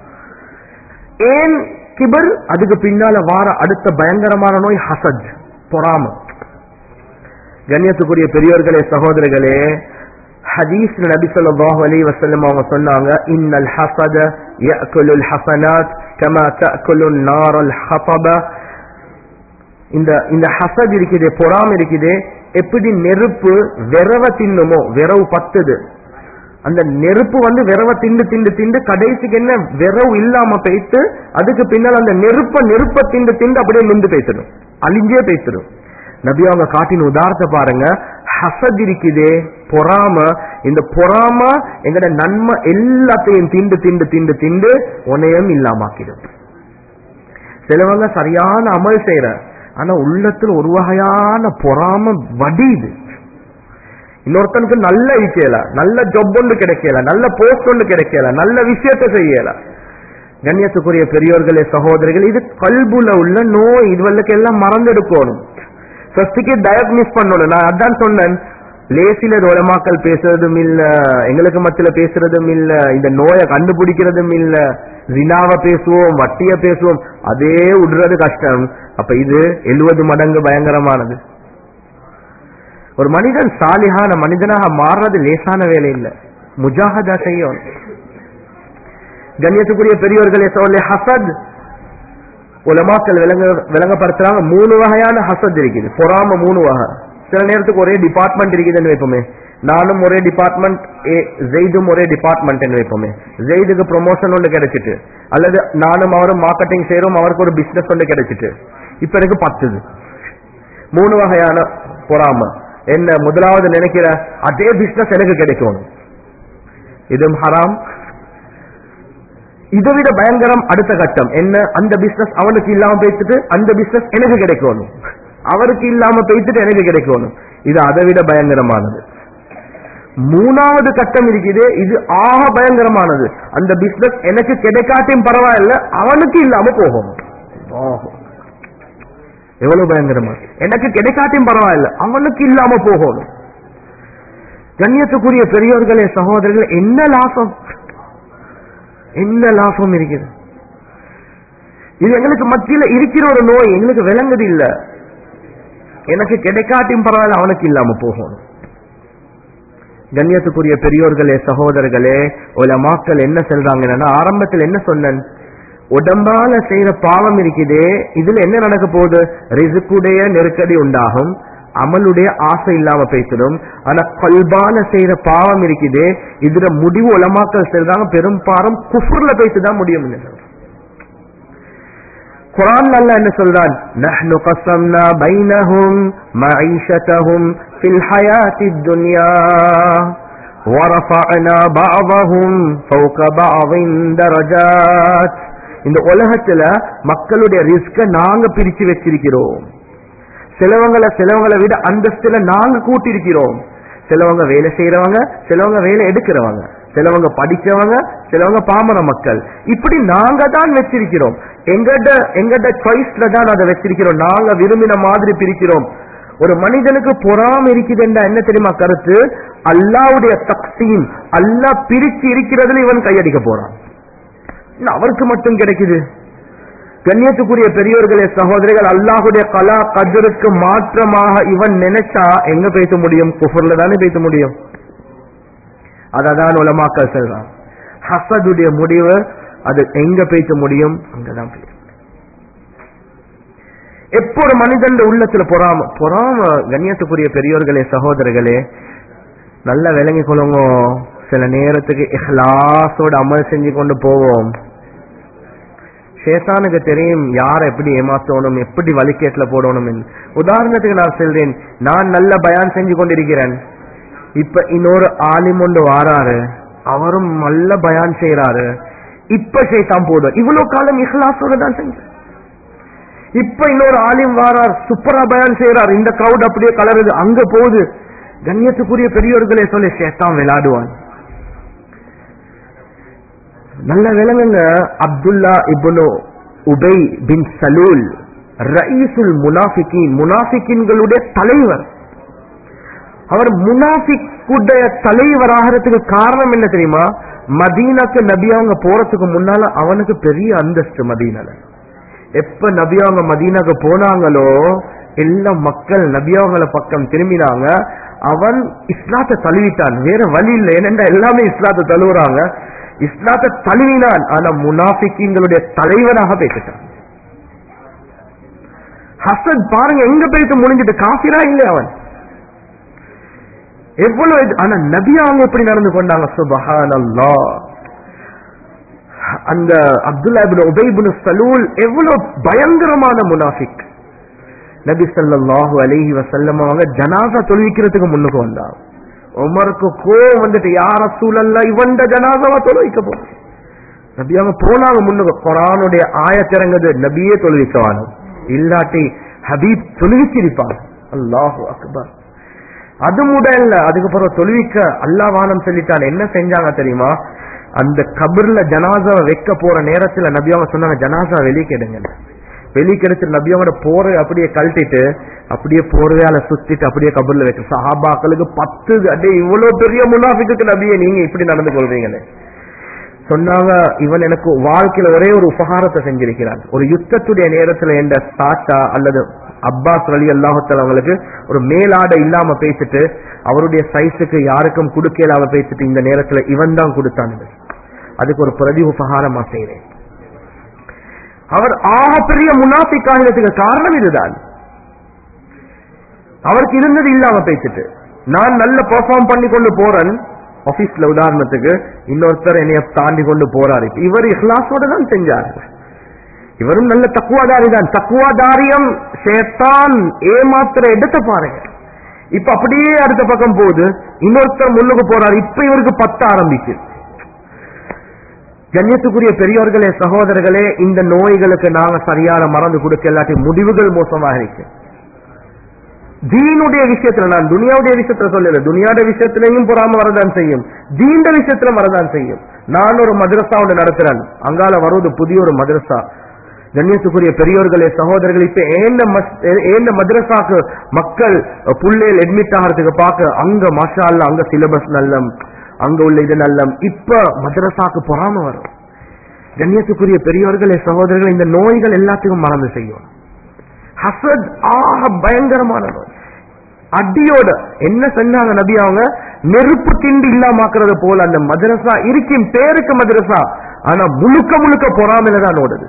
ஏன் கிபர் அதுக்கு பின்னால வார அடுத்த பயங்கரமான நோய் ஹசத் பொறாம கண்ணியத்துக்குரிய பெரியோர்களே சகோதரர்களே ஹதீஸ் நபி ஸல்லல்லாஹு அலைஹி வஸல்லம் அவங்க சொன்னாங்க இன்னல் ஹஸத يأكل الحسنات كما تأكل النار الحطب இந்த இந்த ஹசத் இருக்குது பொறாம இருக்குது எப்படி நெருப்பு விரவ தின்னுமோ விரவு பத்துது அந்த நெருப்பு வந்து விரவ திண்டு திண்டு திண்டு கடைசிக்கு என்ன விரவு இல்லாம போயிட்டு அதுக்கு பின்னால் அந்த நெருப்ப நெருப்ப திண்டு திண்டு அப்படியே நின்று பேசிடும் அழிஞ்சே பேசிடும் நபி அவங்க காட்டின உதாரணத்தை பாருங்க ஹசத் இருக்குதே பொறாம இந்த பொறாம எங்கட நன்மை எல்லாத்தையும் திண்டு திண்டு திண்டு திண்டு உனையும் இல்லாமாக்கிடும் சிலவங்க சரியான அமல் செய்யற ஆனா உள்ளத்துல ஒரு வகையான பொறாம வடியுது இன்னொருத்தனுக்கு நல்ல இருக்கல நல்ல ஜொப் ஒன்று கிடைக்கல நல்ல போஸ்ட் ஒன்று கிடைக்கல நல்ல விஷயத்த செய்யல கண்ணியத்துக்குரிய பெரியோர்களே சகோதரிகள் இது கல்புல உள்ள நோய் இதுவல்லுக்கு எல்லாம் மறந்தெடுக்கணும் ஃபர்ஸ்டுக்கே டயட் மிஸ் பண்ணணும் நான் அதான் சொன்னேன் லேசில உலமாக்கள் பேசுறதும் இல்ல எங்களுக்கு மத்தியில பேசுறதும் இல்ல இந்த நோயை கண்டுபிடிக்கிறதும் இல்ல ஜினாவ பேசுவோம் வட்டிய பேசுவோம் அதே விடுறது கஷ்டம் அப்ப இது எழுபது மடங்கு பயங்கரமானது ஒரு மனிதன் சாலிஹான மனிதனாக மாறுறது லேசான வேலை இல்ல முஜாஹதா செய்யும் கண்ணியத்துக்குரிய பெரியவர்களே சொல்ல ஹசத் உலமாக்கள் விளங்க விளங்கப்படுத்துறாங்க மூணு வகையான ஹசத் இருக்குது பொறாம மூணு வகை சில நேரத்துக்கு ஒரே டிபார்ட்மெண்ட் இருக்குதுன்னு வைப்போமே நானும் ஒரே டிபார்ட்மெண்ட் ஜெய்தும் ஒரே டிபார்ட்மெண்ட் வைப்போமே ஜெய்துக்கு ப்ரொமோஷன் ஒன்று கிடைச்சிட்டு அல்லது நானும் அவரும் மார்க்கெட்டிங் செய்யறோம் அவருக்கு ஒரு பிசினஸ் ஒன்று கிடைச்சிட்டு இப்ப எனக்கு பத்துது மூணு வகையான பொறாம என்ன முதலாவது நினைக்கிற அதே பிசினஸ் எனக்கு கிடைக்கணும் இதுவும் ஹராம் இதை விட பயங்கரம் அடுத்த கட்டம் என்ன அந்த பிசினஸ் அவனுக்கு இல்லாம பேசிட்டு அந்த பிசினஸ் எனக்கு கிடைக்கணும் அவருக்கு இல்லாம பேசிட்டு எனக்கு கிடைக்கணும் இது அதை விட பயங்கரமானது மூணாவது கட்டம் இருக்குது இது ஆக பயங்கரமானது அந்த பிசினஸ் எனக்கு கிடைக்காட்டியும் பரவாயில்ல அவனுக்கு இல்லாம போகும் எவ்வளவு பயங்கரமா எனக்கு கிடைக்காட்டியும் பரவாயில்ல அவனுக்கு இல்லாம போகணும் கண்ணியத்துக்குரிய பெரியோர்களே சகோதரர்கள் என்ன லாபம் என்ன லாபம் இருக்குது இது எங்களுக்கு மத்தியில இருக்கிற ஒரு நோய் எங்களுக்கு விளங்குது இல்ல எனக்கு கிடைக்காட்டியும் பரவாயில்ல அவனுக்கு இல்லாம போகணும் கண்ணியத்துக்குரிய பெரியோர்களே சகோதரர்களே உலமாக்கள் என்ன சொல்றாங்கன்னா ஆரம்பத்தில் என்ன சொன்னேன் உடம்பால செய்யற பாவம் இருக்குதே இதுல என்ன நடக்க போகுது ரிசுக்குடைய நெருக்கடி உண்டாகும் அமலுடைய ஆசை இல்லாம பேசிடும் ஆனா கல்பால செய்யற பாவம் இருக்குதே இதுல முடிவு உலமாக்கள் சொல்றாங்க பெரும்பாலும் குஃபுர்ல பேசிதான் முடியும் குரான் அல்ல என்ன சொல்றான் நஹ்னு கஸம்னா பைனஹும் மঈஷதஹும் ஃபில் ஹயாத்தித் துன்யா ورفعنا بعضهم فوق بعض درجات இந்த உலகத்துல மக்களுடைய ரிஸ்க நாங்க பிரிச்சு வச்சிருக்கிறோம் சிலவங்களை சிலவங்களை விட அந்தஸ்துல நாங்க கூட்டிருக்கிறோம் சிலவங்க வேலை செய்யறவங்க சிலவங்க வேலை எடுக்கிறவங்க சிலவங்க படிச்சவங்க சிலவங்க பாமர மக்கள் இப்படி நாங்க தான் வச்சிருக்கிறோம் எங்கட எங்கட சாய்ஸ்ல தான் அதை வச்சிருக்கிறோம் நாங்க விரும்பின மாதிரி பிரிக்கிறோம் ஒரு மனிதனுக்கு பொறாம இருக்குதுன்றா என்ன தெரியுமா கருத்து அல்லாவுடைய தக்சீம் அல்லாஹ் பிரிச்சு இருக்கிறதுல இவன் கையடிக்க போறான் இல்ல, அவருக்கு மட்டும் கிடைக்குது கண்ணியத்துக்குரிய பெரியோர்களே சகோதரிகள் அல்லாஹுடைய கலா கதிருக்கு மாற்றமாக இவன் நினைச்சா எங்க பேச முடியும் குஃபர்ல தானே பேச முடியும் அததான் உலமாக்கள் சொல்றான் ஹசதுடைய முடிவு அது எங்க பேச முடியும் அங்கதான் பேச எப்போ ஒரு மனிதன் உள்ளத்துல பொறாம பொறாம கண்ணியத்துக்குரிய பெரியோர்களே சகோதரர்களே நல்ல விளங்கி கொள்ளுங்க சில நேரத்துக்கு இஹ்லாஸோட அமல் செஞ்சு கொண்டு போவோம் ஷேத்தானுக்கு தெரியும் யாரை எப்படி ஏமாத்தணும் எப்படி வழிகேட்டுல போடணும் உதாரணத்துக்கு நான் சொல்றேன் நான் நல்ல பயான் செஞ்சு கொண்டிருக்கிறேன் இப்ப இன்னொரு ஆலிம் ஒன்று வாராரு அவரும் நல்ல பயான் செய்யறாரு இப்ப ஷேத்தான் போடும் இவ்வளவு காலம் இஹ்லாஸோட தான் செஞ்சேன் இப்ப இன்னொரு ஆலிம் வாரார் சூப்பரா பயான் செய்யறார் இந்த கிரௌட் அப்படியே கலருது அங்க போகுது கண்ணியத்துக்குரிய பெரியோர்களே சொல்லி ஷேத்தான் விளையாடுவான் நல்ல விளங்குங்க அப்துல்லா இப்னு உபை பின் சலூல் ரயீசுல் முனாஃபிகின் முனாஃபிகின்களுடைய தலைவர் அவர் முனாஃபிக்குடைய தலைவர் ஆகிறதுக்கு காரணம் என்ன தெரியுமா மதீனாக்கு நபி அவங்க போறதுக்கு முன்னால அவனுக்கு பெரிய அந்தஸ்து மதீனால எப்ப நபி அவங்க மதீனாக்கு போனாங்களோ எல்லா மக்கள் நபி அவங்கள பக்கம் திரும்பினாங்க அவன் இஸ்லாத்தை தழுவிட்டான் வேற வழி இல்லை ஏனென்றா எல்லாமே இஸ்லாத்தை தழுவுறாங்க இஸ்லாத்தை தழுவினான் ஆனா முனாஃபிக்கிங்களுடைய தலைவராக பேசிட்டான் ஹசன் பாருங்க எங்க போயிட்டு முடிஞ்சிட்டு காஃபிரா இல்லை அவன் எவ்வளவு இது- ஆனா நபி அவங்க எப்படி நடந்து கொண்டாங்க சுபஹான் அந்த அப்துல்லா இப்னு உபை இப்னு சலூல் எவ்வளவு பயங்கரமான முனாஃபிக் நபி ஸல்லல்லாஹு அலைஹி வஸல்லம் அவங்க ஜனாசா தொழுவிக்கிறதுக்கு முன்னுக்கு வந்தாங்க உமருக்கு கோவம் வந்துட்டு யார சூழல்ல இவண்ட ஜனாசாவா தொழுவிக்க போறோம் நபி அவங்க போனாங்க முன்னுக்கு குரானுடைய ஆயத்திறங்குது நபியே தொழுவிக்கவானு இல்லாட்டி ஹபீப் தொழுவிச்சிருப்பாங்க அல்லாஹு அக்பர் அது முடியல அதுக்கப்புறம் தொழுவிக்க அல்லாஹ் வானம் சொல்லிட்டான் என்ன செஞ்சாங்க தெரியுமா அந்த கபர்ல ஜனாசாவை வைக்க போற நேரத்துல நபி அவங்க சொன்னாங்க ஜனாசா வெளிக்கெடுங்க வெளிக்கெடுத்து நபி அவங்களோட போரை அப்படியே கழட்டிட்டு அப்படியே போர்வையால சுத்திட்டு அப்படியே கபர்ல வைக்க சஹாபாக்களுக்கு பத்து அடே இவ்வளவு பெரிய முனாஃபிக்கு நபியை நீங்க இப்படி நடந்து கொள்றீங்களே சொன்னாங்க இவன் எனக்கு வாழ்க்கையில ஒரே ஒரு உபகாரத்தை செஞ்சிருக்கிறான் ஒரு யுத்தத்துடைய நேரத்துல என்ற தாத்தா அல்லது அப்பாஸ் வழி அல்லாஹத்தல் அவங்களுக்கு ஒரு மேலாடை இல்லாம பேசிட்டு அவருடைய சைஸுக்கு யாருக்கும் கொடுக்கலாம பேசிட்டு இந்த நேரத்துல இவன் தான் கொடுத்தான் இது. அதுக்கு ஒரு பிரதி உபகாரமா செய்றேன் அவர் ஆக பெரிய முனாஃபிக்காகிறதுக்கு காரணம் இதுதான் அவருக்கு இருந்தது இல்லாம பேசிட்டு நான் நல்ல பெர்ஃபார்ம் பண்ணி கொண்டு போறேன் ஆபீஸ்ல உதாரணத்துக்கு இன்னொருத்தர் என்னைய தாண்டி கொண்டு போறாரு இவர் இஹ்லாஸோட தான் செஞ்சார் இவரும் நல்ல தக்குவாதாரி தான் தக்குவாதாரியம் சேத்தான் ஏமாத்துற இடத்தை பாருங்க இப்ப அப்படியே அடுத்த பக்கம் போகுது இன்னொருத்தர் முன்னுக்கு போறாரு இப்ப இவருக்கு பத்த ஆரம்பிச்சு கண்ணியத்துக்குரிய பெரியோர்களே சகோதரர்களே இந்த நோய்களுக்கு நாங்க சரியான மறந்து கொடுக்க இல்லாட்டி முடிவுகள் மோசமாக இருக்கு தீனுடைய விஷயத்துல நான் துனியாவுடைய விஷயத்துல சொல்லல துனியாவுடைய விஷயத்திலையும் பொறாம வரதான் செய்யும் தீண்ட விஷயத்துல வரதான் செய்யும் நான் ஒரு மதரசா ஒன்று நடத்துறேன் அங்கால வருவது புதிய ஒரு மதரசா கண்ணியத்துக்குரிய பெரியோர்களே சகோதரர்கள் இப்ப ஏந்த மஸ்- ஏந்த மதரசாக்கு மக்கள் புள்ளையில் அட்மிட் ஆகிறதுக்கு பார்க்க அங்க மஷா அல்லாஹ், அங்க சிலபஸ் நல்லம் அங்க உள்ள இது நல்லம் இப்ப மதரசாக்கு பொறாம வரும் கண்ணியத்துக்குரிய பெரியோர்களே சகோதரர்கள் இந்த நோய்கள் எல்லாத்துக்கும் மறந்து செய்யும் ஹசத் ஆக பயங்கரமான நோய் அடியோட என்ன செஞ்சாங்க நபி அவங்க நெருப்பு திண்டு இல்லாமாக்குறது போல அந்த மதரசா இருக்கும் பேருக்கு மதரசா ஆனா முழுக்க முழுக்க பொறாமையில தான் ஓடுது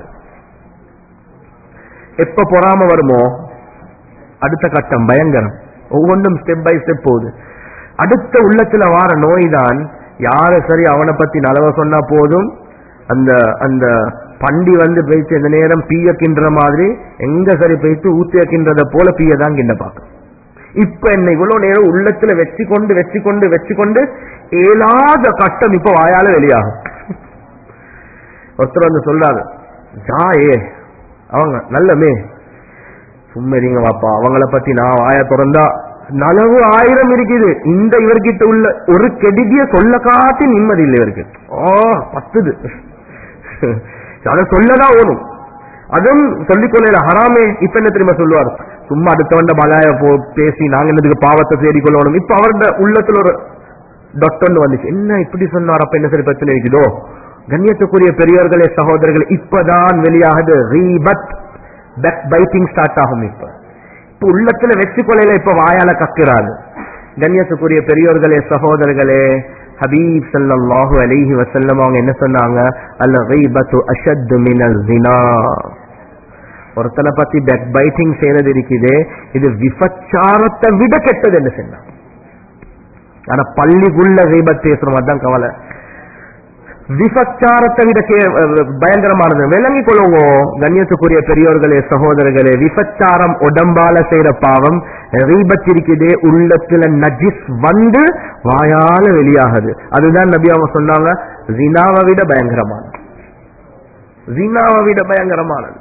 எப்ப பொறாம வருமோ அடுத்த கட்டம் பயங்கரம் ஒவ்வொன்றும் ஸ்டெப் பை ஸ்டெப் போகுது அடுத்த உள்ளத்துல வார நோய் தான் யார சரி அவனை பத்தி நலவ சொன்னா போதும் அந்த அந்த பண்டி வந்து போயிட்டு இந்த நேரம் பீய கின்ற மாதிரி எங்க சரி போயிட்டு ஊத்திய கின்றத போல பீய தான் கிண்ட பார்க்கும் இப்ப என்ன இவ்வளவு நேரம் உள்ளத்துல வச்சு கொண்டு வச்சு கொண்டு வச்சு கொண்டு ஏலாத கட்டம் இப்ப வாயால வெளியாகும் ஒருத்தர் வந்து சொல்றாரு ஜாயே அவங்க நல்லமே சும்மா இருங்க வாப்பா அவங்கள பத்தி நான் வாய திறந்தா நலவு ஆயிரம் இருக்குது இந்த இவர்கிட்ட உள்ள ஒரு கெடிதிய சொல்ல காட்டி நிம்மதி இல்லை இவருக்கு ஓ பத்துது அதை சொல்லதான் ஓடும் அதுவும் சொல்லிக்கொள்ள ஹராமே இப்ப என்ன தெரியுமா சொல்லுவார் சும்மா அடுத்தவண்ட பலாய போ பேசி நாங்க என்னதுக்கு பாவத்தை தேடிக்கொள்ளணும் இப்ப அவரோட உள்ளத்துல ஒரு டொட்டொன்னு வந்துச்சு என்ன இப்படி சொன்னார் அப்ப என்ன சரி பிரச்சனை இருக்குதோ கண்ணியத்துக்குரிய பெரியவர்களே சகோதரர்கள் இப்பதான் வெளியாகுது ரீபத் பேக் பைட்டிங் ஸ்டார்ட் ஆகும் இப்ப இப்ப உள்ளத்துல வெற்றி கொலையில இப்ப வாயால கக்குறாரு கண்ணியத்துக்குரிய பெரியோர்களே சகோதரர்களே ஹபீப் ஸல்லல்லாஹு அலைஹி வஸல்லம் அவங்க என்ன சொன்னாங்க அல் கீபத்து அஷத்து மினல் ஜினா ஒருத்தனை பத்தி பேக் பைட்டிங் செய்யறது இருக்குது இது விபச்சாரத்தை விட கெட்டது என்ன சொன்னாங்க ஆனா பள்ளிக்குள்ள கீபத் பேசுறோம் அதான் கவலை விபச்சாரத்தை விட கே- பயங்கரமானது விளங்கி கொள்ளுவோம் கண்ணியத்துக்குரிய பெரியோர்களே சகோதரர்களே விபச்சாரம் உடம்பால செய்யற பாவம் ரீபத் இருக்குதே உள்ளத்துல நஜிஸ் வந்து வாயால வெளியாகுது அதுதான் நபி அவங்க சொன்னாங்க ஜினாவை விட பயங்கரமானது ஜினாவை விட பயங்கரமானது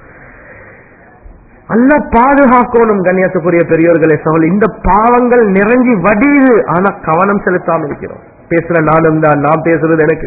அல்ல பாதுகாக்கணும் கண்ணியத்துக்குரிய பெரியோர்களே சகோதரி இந்த பாவங்கள் நிறைஞ்சி வடியுது ஆனா கவனம் செலுத்தாம இருக்கிறோம் பேசுற நானும் தான் நான் பேசுறது எனக்கு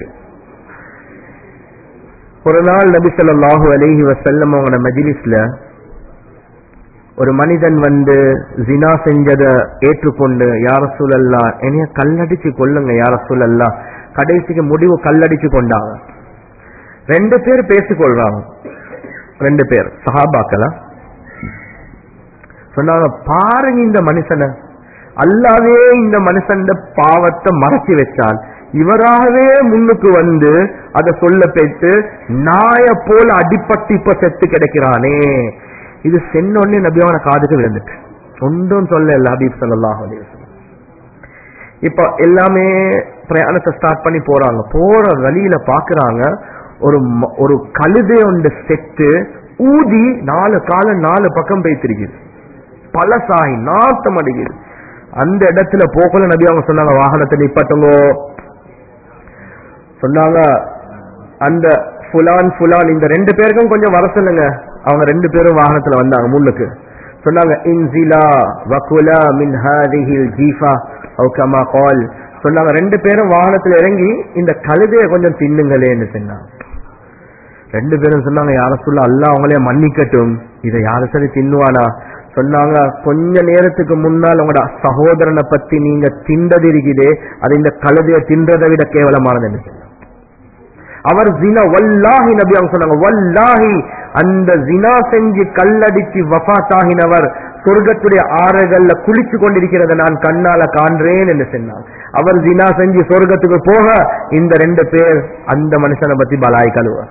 ஒரு நாள் நபி ஸல்லல்லாஹு அலைஹி வஸல்லம் அவங்களோட மஜ்லிஸ்ல ஒரு மனிதன் வந்து ஜினா செஞ்சதை ஏற்றுக்கொண்டு யார சூழல்லா என்னைய கல்லடிச்சு கொள்ளுங்க யார சூழல்லா கடைசிக்கு முடிவு கல்லடிச்சு கொண்டாங்க ரெண்டு பேர் பேசிக்கொள்றாங்க ரெண்டு பேர் சஹாபாக்களா சொன்னாங்க பாருங்க இந்த மனுஷனை அல்லாவே இந்த மனுஷன் பாவத்தை மறைச்சு வச்சான் இவராகவே முன்னுக்கு வந்து அதை சொல்ல பேத்து நாய போல அடிப்பட்டு இப்ப செத்து கிடைக்கிறானே இது சென்னொன்னே நபியான காதுக்கு விழுந்துட்டு ஒன்றும் சொல்ல இல்ல ஹபீப் ஸல்லல்லாஹு அலைஹி வஸல்லம் இப்ப எல்லாமே பிரயாணத்தை ஸ்டார்ட் பண்ணி போறாங்க போற வழியில பாக்குறாங்க ஒரு ம- ஒரு கழுதை ஒன்று செத்து ஊதி நாலு கால நாலு பக்கம் போய்த்திருக்குது பழசாய் நாட்டம் அடிக்குது அந்த இடத்துல போக்கல நபி அவங்க சொன்னாங்க வாகனத்தை நிப்பாட்டுங்கோ சொன்னாங்க அந்த ஃபுலான் ஃபுலான் இந்த ரெண்டு பேருக்கும் கொஞ்சம் வர சொல்லுங்க அவங்க ரெண்டு பேரும் வாகனத்துல வந்தாங்க முன்னுக்கு சொன்னாங்க இன்சிலா வகுலா மின் ஹாதிஹில் ஜீஃபா அவு கமா கால் சொன்னாங்க ரெண்டு பேரும் வாகனத்துல இறங்கி இந்த கழுதையை கொஞ்சம் தின்னுங்களேன்னு சொன்னாங்க ரெண்டு பேரும் சொன்னாங்க யார சொல்ல அல்ல அவங்களே மன்னிக்கட்டும் இதை யார சரி தின்னுவானா சொன்னாங்க கொஞ்ச நேரத்துக்கு முன்னால் உங்களோட சகோதரனை பத்தி நீங்க திண்டது இருக்குதே அது இந்த கழுதையை தின்றதை விட கேவலமானது என்று சொன்னாங்க அவர் ஜினா வல்லாஹி நபி அவங்க சொன்னாங்க வல்லாஹி அந்த ஜினா செஞ்சு கல்லடிச்சு வஃபாத்தாகினவர் சொர்க்கத்துடைய ஆறுகள்ல குளிச்சு கொண்டிருக்கிறத நான் கண்ணால காண்றேன் என்று சொன்னாங்க அவர் ஜினா செஞ்சு சொர்க்கத்துக்கு போக இந்த ரெண்டு பேர் அந்த மனுஷனை பத்தி பலாய் கழுவார்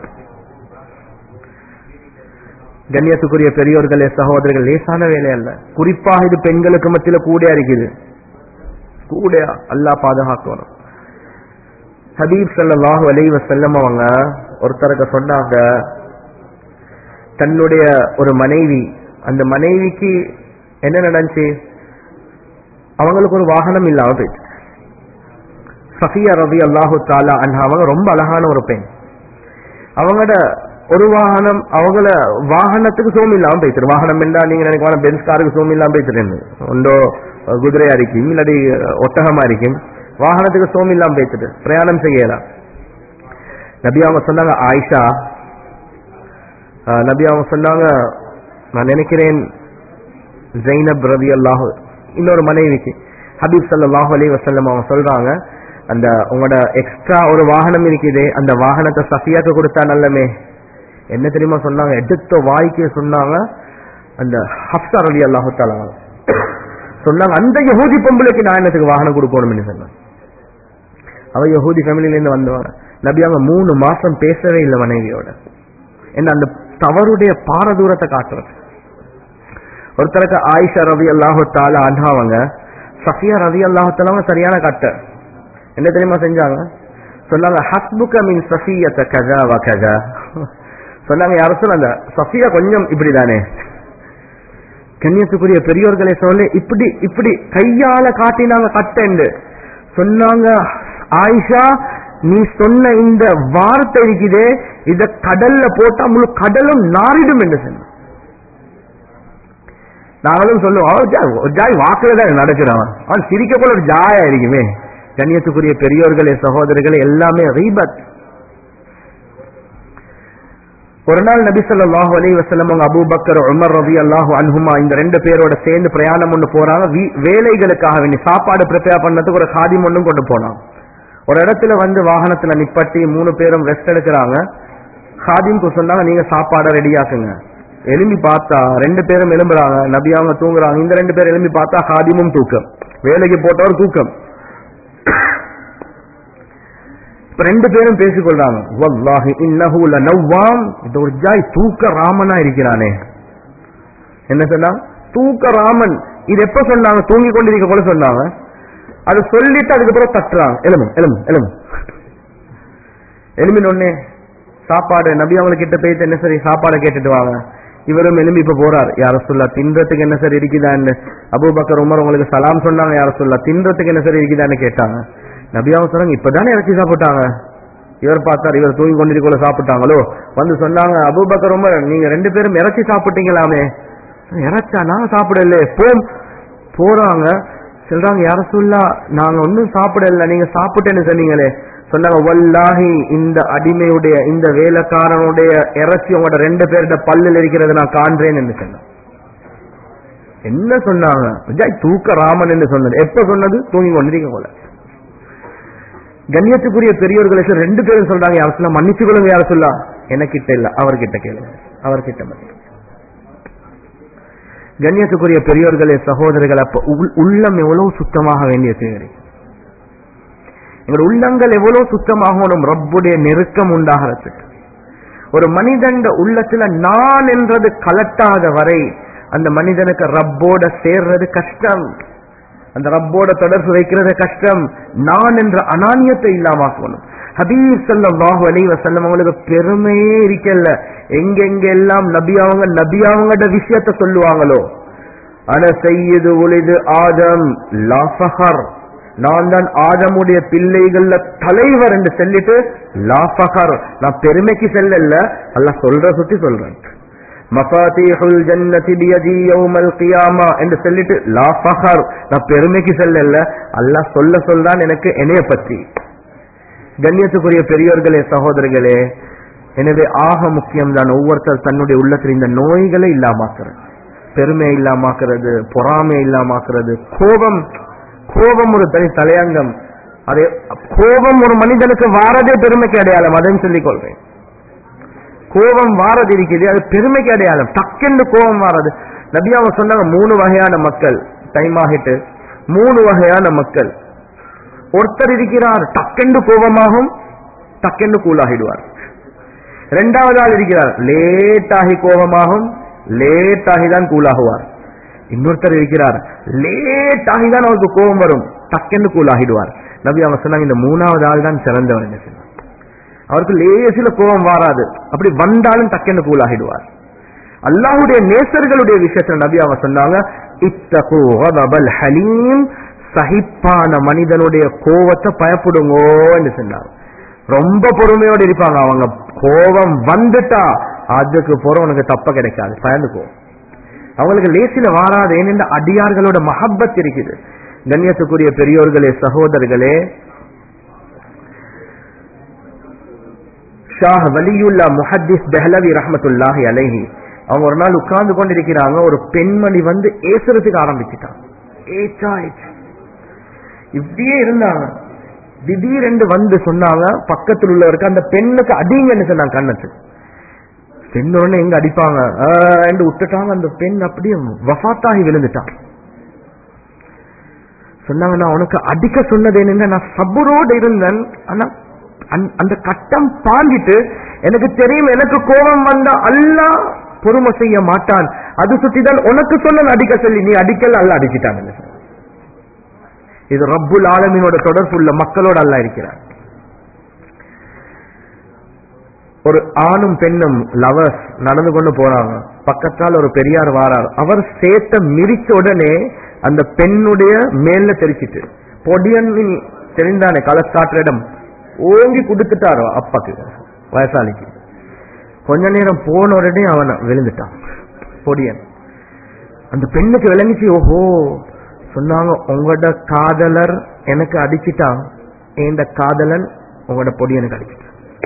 கண்ணியத்துக்குரிய பெரியோர்களே சகோதரர்கள் லேசான வேலை அல்ல குறிப்பாக இது பெண்களுக்கு மத்தியில கூடையா இருக்குது கூடையா அல்லாஹ் பாதுகாக்கணும் ஹபீப் ஸல்லல்லாஹு அலைஹி வஸல்லம் அவங்க ஒருத்தருக்கு சொன்னாங்க தன்னுடைய ஒரு மனைவி அந்த மனைவிக்கு என்ன நடந்துச்சு அவங்களுக்கு ஒரு வாகனம் இல்லாம போயிடுச்சு சஃபியா ரவி அல்லாஹு தாலா அன்ஹா அவங்க ரொம்ப அழகான ஒரு பெண் அவங்களோட ஒரு வாகனம் அவங்கள வாகனத்துக்கு சோம் இல்லாம போயிட்டு வாகனம் என்றா நீங்க நினைக்கலாம் பென்ஸ் காருக்கு சோம் இல்லாம போயிட்டு ஒன்றோ குதிரையா இருக்கும் இல்லாட்டி ஒட்டகமா இருக்கும் வாகனத்துக்கு சோம் இல்லாம போயிட்டு பிரயாணம் செய்யலாம் நபி அவங்க சொன்னாங்க ஆயிஷா ஆஹ் நபி அவங்க சொன்னாங்க நான் நினைக்கிறேன் ஜைனப் ரவி அல்லாஹு இன்னொரு மனைவிக்கு ஹபீப் ஸல்லல்லாஹு அலைஹி வஸல்லம் அவங்க சொல்றாங்க அந்த உங்களோட எக்ஸ்ட்ரா ஒரு வாகனம் இருக்குது அந்த வாகனத்தை சஃபியாக்கு கொடுத்தா நல்லமே என்ன தெரியுமா சொன்னாங்க எடுத்த வாய்க்கு சொன்னாங்க அந்த ஹப்சா ரலி அல்லாஹு தாலா சொன்னாங்க அந்த யஹூதி பொம்பளைக்கு நான் என்னத்துக்கு வாகனம் கொடுக்கணும்னு சொன்னாங்க அவ யஹூதி ஃபேமிலில இருந்து வந்தவங்க நபி அவங்க மூணு மாசம் பேசவே இல்லை மனைவியோட என்ன அந்த தவறுடைய பாரதூரத்தை காட்டுறது ஒருத்தருக்கு ஆயிஷா ரவி அல்லாஹு தாலா அன்ஹாவங்க சஃபியா ரவி அல்லாஹு தாலாவங்க சரியான கட்ட என்ன தெரியுமா செஞ்சாங்க சொன்னாங்க ஹஸ்புக மின் சஃபியத்த கஜா வ கஜா சொன்னாங்க யாரும் சொன்னாங்க சஃபியா கொஞ்சம் இப்படிதானே கண்ணியத்துக்குரிய பெரியோர்களை சொல்லி இப்படி இப்படி கையால காட்டினாங்க கட்டண்டு சொன்னாங்க ஆயிஷா நீ சொன்ன இந்த வார்த்தை இருக்குதே இத கடல்ல போட்டா முழு கடலும் நாரிடும் என்று சொன்ன நாங்களும் சொல்லுவோம் அவன் ஜா- ஒரு ஜாய் வாக்குல தான் நடக்கிறான் அவன் சிரிக்க போல ஒரு ஜாயா இருக்குமே கண்ணியத்துக்குரிய பெரியோர்களே சகோதரர்களே எல்லாமே ரீபத் ஒரு நாள் நபி ஸல்லல்லாஹு அலைஹி வஸல்லம் அவங்க அபூபக்கர் உமர் ரலியல்லாஹு அன்ஹுமா இந்த ரெண்டு பேரோட சேர்ந்து பிரயாணம் ஒண்ணு போறாங்க வீ- வேலைகளுக்காக வேண்டி சாப்பாடு ப்ரிப்பேர் பண்ணதுக்கு ஒரு காதிம் ஒண்ணும் கொண்டு போனாங்க ஒரு இடத்துல வந்து வாகனத்துல நிப்பட்டி மூணு பேரும் ரெஸ்ட் எடுக்கிறாங்க காதிம்க்கு சொன்னாங்க நீங்க சாப்பாடை ரெடியாக்குங்க எலும்பி பார்த்தா ரெண்டு பேரும் எலும்புறாங்க நபி அவங்க தூங்குறாங்க இந்த ரெண்டு பேரும் எலும்பி பார்த்தா காதிமும் தூக்கம் வேலைக்கு போட்டவர் தூக்கம் இப்ப ரெண்டு பேரும் பேசிக்கொள்றாங்க வல்லாஹி இன்னஹு லனவ்வாம் இது ஒரு ஜாய் தூக்க ராமனா இருக்கிறானே என்ன சொன்னா தூக்க ராமன் இது எப்ப சொன்னாங்க தூங்கி கொண்டிருக்க போல சொன்னாங்க அது சொல்லிட்டு அதுக்கப்புறம் தட்டுறாங்க எலும்பு எலும்பு எலும்பு எலும்பின உடனே சாப்பாடு நபி அவங்க கிட்ட போயிட்டு என்ன சரி சாப்பாடு கேட்டுட்டு வாங்க இவரும் எலும்பி இப்ப போறார் யார சொல்லா தின்றதுக்கு என்ன சரி இருக்குதான்னு அபூபக்கர் உமர் உங்களுக்கு சலாம் சொன்னாங்க யார சொல்லா தின்றதுக்கு என்ன சரி இருக்குதான்னு கேட்டாங்க நபி அவங்க சொன்னாங்க இப்பதானே இறச்சி சாப்பிட்டாங்க இவர் பார்த்தார் இவர் தூங்கி கொண்டிருக்கோல சாப்பிட்டாங்களோ வந்து சொன்னாங்க அபூபக்கர் உமர் நீங்க ரெண்டு பேரும் இறச்சி சாப்பிட்டீங்களாமே இறச்சா நான் சாப்பிடல போம் போறாங்க சொல்றாங்க யார சொல்லா நாங்க ஒன்னும் சாப்பிடல நீங்க சாப்பிட்டேன்னு சொன்னீங்களே சொன்னாங்க வல்லாஹி இந்த அடிமையுடைய இந்த வேலைக்காரனுடைய இறைச்சி உங்களோட ரெண்டு பேருடைய பல்லில் இருக்கிறது நான் காண்றேன் என்று சொன்னேன் என்ன சொன்னாங்க விஜய் தூக்க ராமன் என்று சொன்னது எப்ப சொன்னது தூங்கி கொண்டிருக்க போல கண்ணியத்துக்குரிய பெரியவர்களுக்கு ரெண்டு பேரும் சொல்றாங்க யார சொல்ல மன்னிச்சு கொள்ளுங்க யார சொல்லா எனக்கிட்ட இல்ல அவர்கிட்ட கேளுங்க அவர்கிட்ட மன்னிச்சு கண்ணியத்துக்குரிய பெரியோர்களே சகோதரர்கள் அப்ப உள்- உள்ளம் எவ்வளவு சுத்தமாக வேண்டிய தேவை எங்கள் உள்ளங்கள் எவ்வளவு சுத்தமாகணும் ரப்புடைய நெருக்கம் உண்டாகிறதுக்கு ஒரு மனிதன் உள்ளத்துல நான் என்றது கலட்டாத வரை அந்த மனிதனுக்கு ரப்போட சேர்றது கஷ்டம் அந்த ரப்போட தொடர்பு வைக்கிறது கஷ்டம் நான் என்ற அனானியத்தை இல்லாமக்கணும் ஹபீப் ஸல்லல்லாஹு அலைஹி வஸல்லம் அவங்களுக்கு பெருமையே இருக்கல எங்கெங்க எல்லாம் நபி அவங்க நபி அவங்கட விஷயத்த சொல்லுவாங்களோ அன செய்யது ஒளிது ஆதம் லா ஃபஹர் நான் தான் ஆதமுடைய பிள்ளைகள்ல தலைவர் என்று சொல்லிட்டு லா ஃபஹர் நான் பெருமைக்கு செல்லல அல்லாஹ் சொல்ற சுத்தி சொல்றேன் மஃபாத்திஹுல் ஜன்னதி பியதி யௌமல் கியாமா என்று சொல்லிட்டு லா ஃபஹர் நான் பெருமைக்கு செல்லல அல்லாஹ் சொல்ல சொல்றான் எனக்கு என்னைய பற்றி கண்ணியத்துக்குரிய பெரியோர்களே சகோதரர்களே எனவே ஆக முக்கியம் தான் ஒவ்வொருத்தர் தன்னுடைய உள்ளத்தில் இந்த நோய்களை இல்லாமாக்குறது பெருமை இல்லாமாக்குறது பொறாமை இல்லாமாக்குறது கோபம் கோபம் ஒரு தனி தலையங்கம் அதே கோபம் ஒரு மனிதனுக்கு வாரதே பெருமைக்கு அடையாளம் அதையும் சொல்லிக் கொள்றேன் கோபம் வாரது இருக்குது அது பெருமைக்கு அடையாளம் டக்குன்னு கோபம் வாரது நபி அவங்க சொன்னாங்க மூணு வகையான மக்கள் டைம் ஆகிட்டு மூணு வகையான மக்கள் ஒருத்தர் இருக்கிறார் டக்கென்று கோபமாகும் டக்கென்று கூலாகிடுவார் இரண்டாவது ஆள் இருக்கிறார் லேட் ஆகி கோபமாகும் லேட் ஆகி தான் கூலாகுவார் இன்னொருத்தர் இருக்கிறார் லேட் ஆகி தான் அவருக்கு கோபம் வரும் டக்கென்று கூலாகிடுவார் நபி அவங்க சொன்னாங்க இந்த மூணாவது ஆள் தான் சிறந்தவர் என்று சொன்னார். அவருக்கு லேசில கோபம் வராது அப்படி வந்தாலும் டக்கென்று கூலாகிடுவார் அல்லாஹ்வுடைய நேசர்களுடைய விஷயத்துல நபி அவங்க சொன்னாங்க இத்தகு கதபல் ஹலீம் சகிப்பான மனிதனுடைய கோவத்தை பயப்படுங்கோ என்று சொன்னாங்க ரொம்ப பொறுமையோடு இருப்பாங்க அவங்க கோபம் வந்துட்டா அதுக்கு போற உனக்கு தப்ப கிடைக்காது பயந்துக்கோ அவங்களுக்கு லேசில வாராது ஏனென்ற அடியார்களோட மஹப்பத் இருக்குது கண்ணியத்துக்குரிய பெரியோர்களே சகோதரர்களே ஷாஹ் வலியுல்லா முஹத்திஸ் பெஹலவி ரஹமத்துல்லாஹி அலைஹி அவங்க ஒரு நாள் உட்கார்ந்து கொண்டிருக்கிறாங்க ஒரு பெண்மணி வந்து ஏசுறதுக்கு ஆரம்பிச்சுட்டாங்க ஏச்சா ஏச்சு இப்படியே இருந்தாங்க திடீரென்று வந்து சொன்னாங்க பக்கத்தில் உள்ளவருக்கு அந்த பெண்ணுக்கு அடிங்கன்னு சொன்னாங்க கண்ணத்துக்கு பெண் உடனே எங்க அடிப்பாங்க ஆஹ் என்று விட்டுட்டாங்க அந்த பெண் அப்படியே வஃத்தாகி விழுந்துட்டான் சொன்னாங்க நான் உனக்கு அடிக்க சொன்னது என்னன்னா நான் சபுரோடு இருந்தேன் ஆனா அந்த- அந்த கட்டம் பாஞ்சிட்டு எனக்கு தெரியும் எனக்கு கோபம் வந்தா அல்லாஹ் பொறுமை செய்ய மாட்டான் அது சுத்திதான் உனக்கு சொன்ன அடிக்க சொல்லி நீ அடிக்கல அல்ல அடிச்சிட்டாங்க இது ரப்புல் ஆலமீனோட தொடர்புள்ள மக்களோட அல்ல இருக்கிறார் ஒரு ஆணும் பெண்ணும் லவர்ஸ் நடந்து கொண்டு போறாங்க பக்கத்தால் ஒரு பெரியார் வாரார் அவர் சேத்த மிரிச்ச உடனே அந்த பெண்ணுடைய மேல தெரிச்சிட்டு பொடியன்னு தெரிந்தானே கலஸ்காட்டுற இடம் ஓங்கி கொடுத்துட்டாரோ அப்பாக்கு வயசாலிக்கு கொஞ்ச நேரம் போன உடனே அவன் விழுந்துட்டான் பொடியன் அந்த பெண்ணுக்கு விளங்கிச்சு ஓஹோ சொன்னாங்க உங்களோட காதலர் எனக்கு அடிச்சிட்டான் என் காதலன் உங்களோட பொடி எனக்கு அடிச்சிட்டான்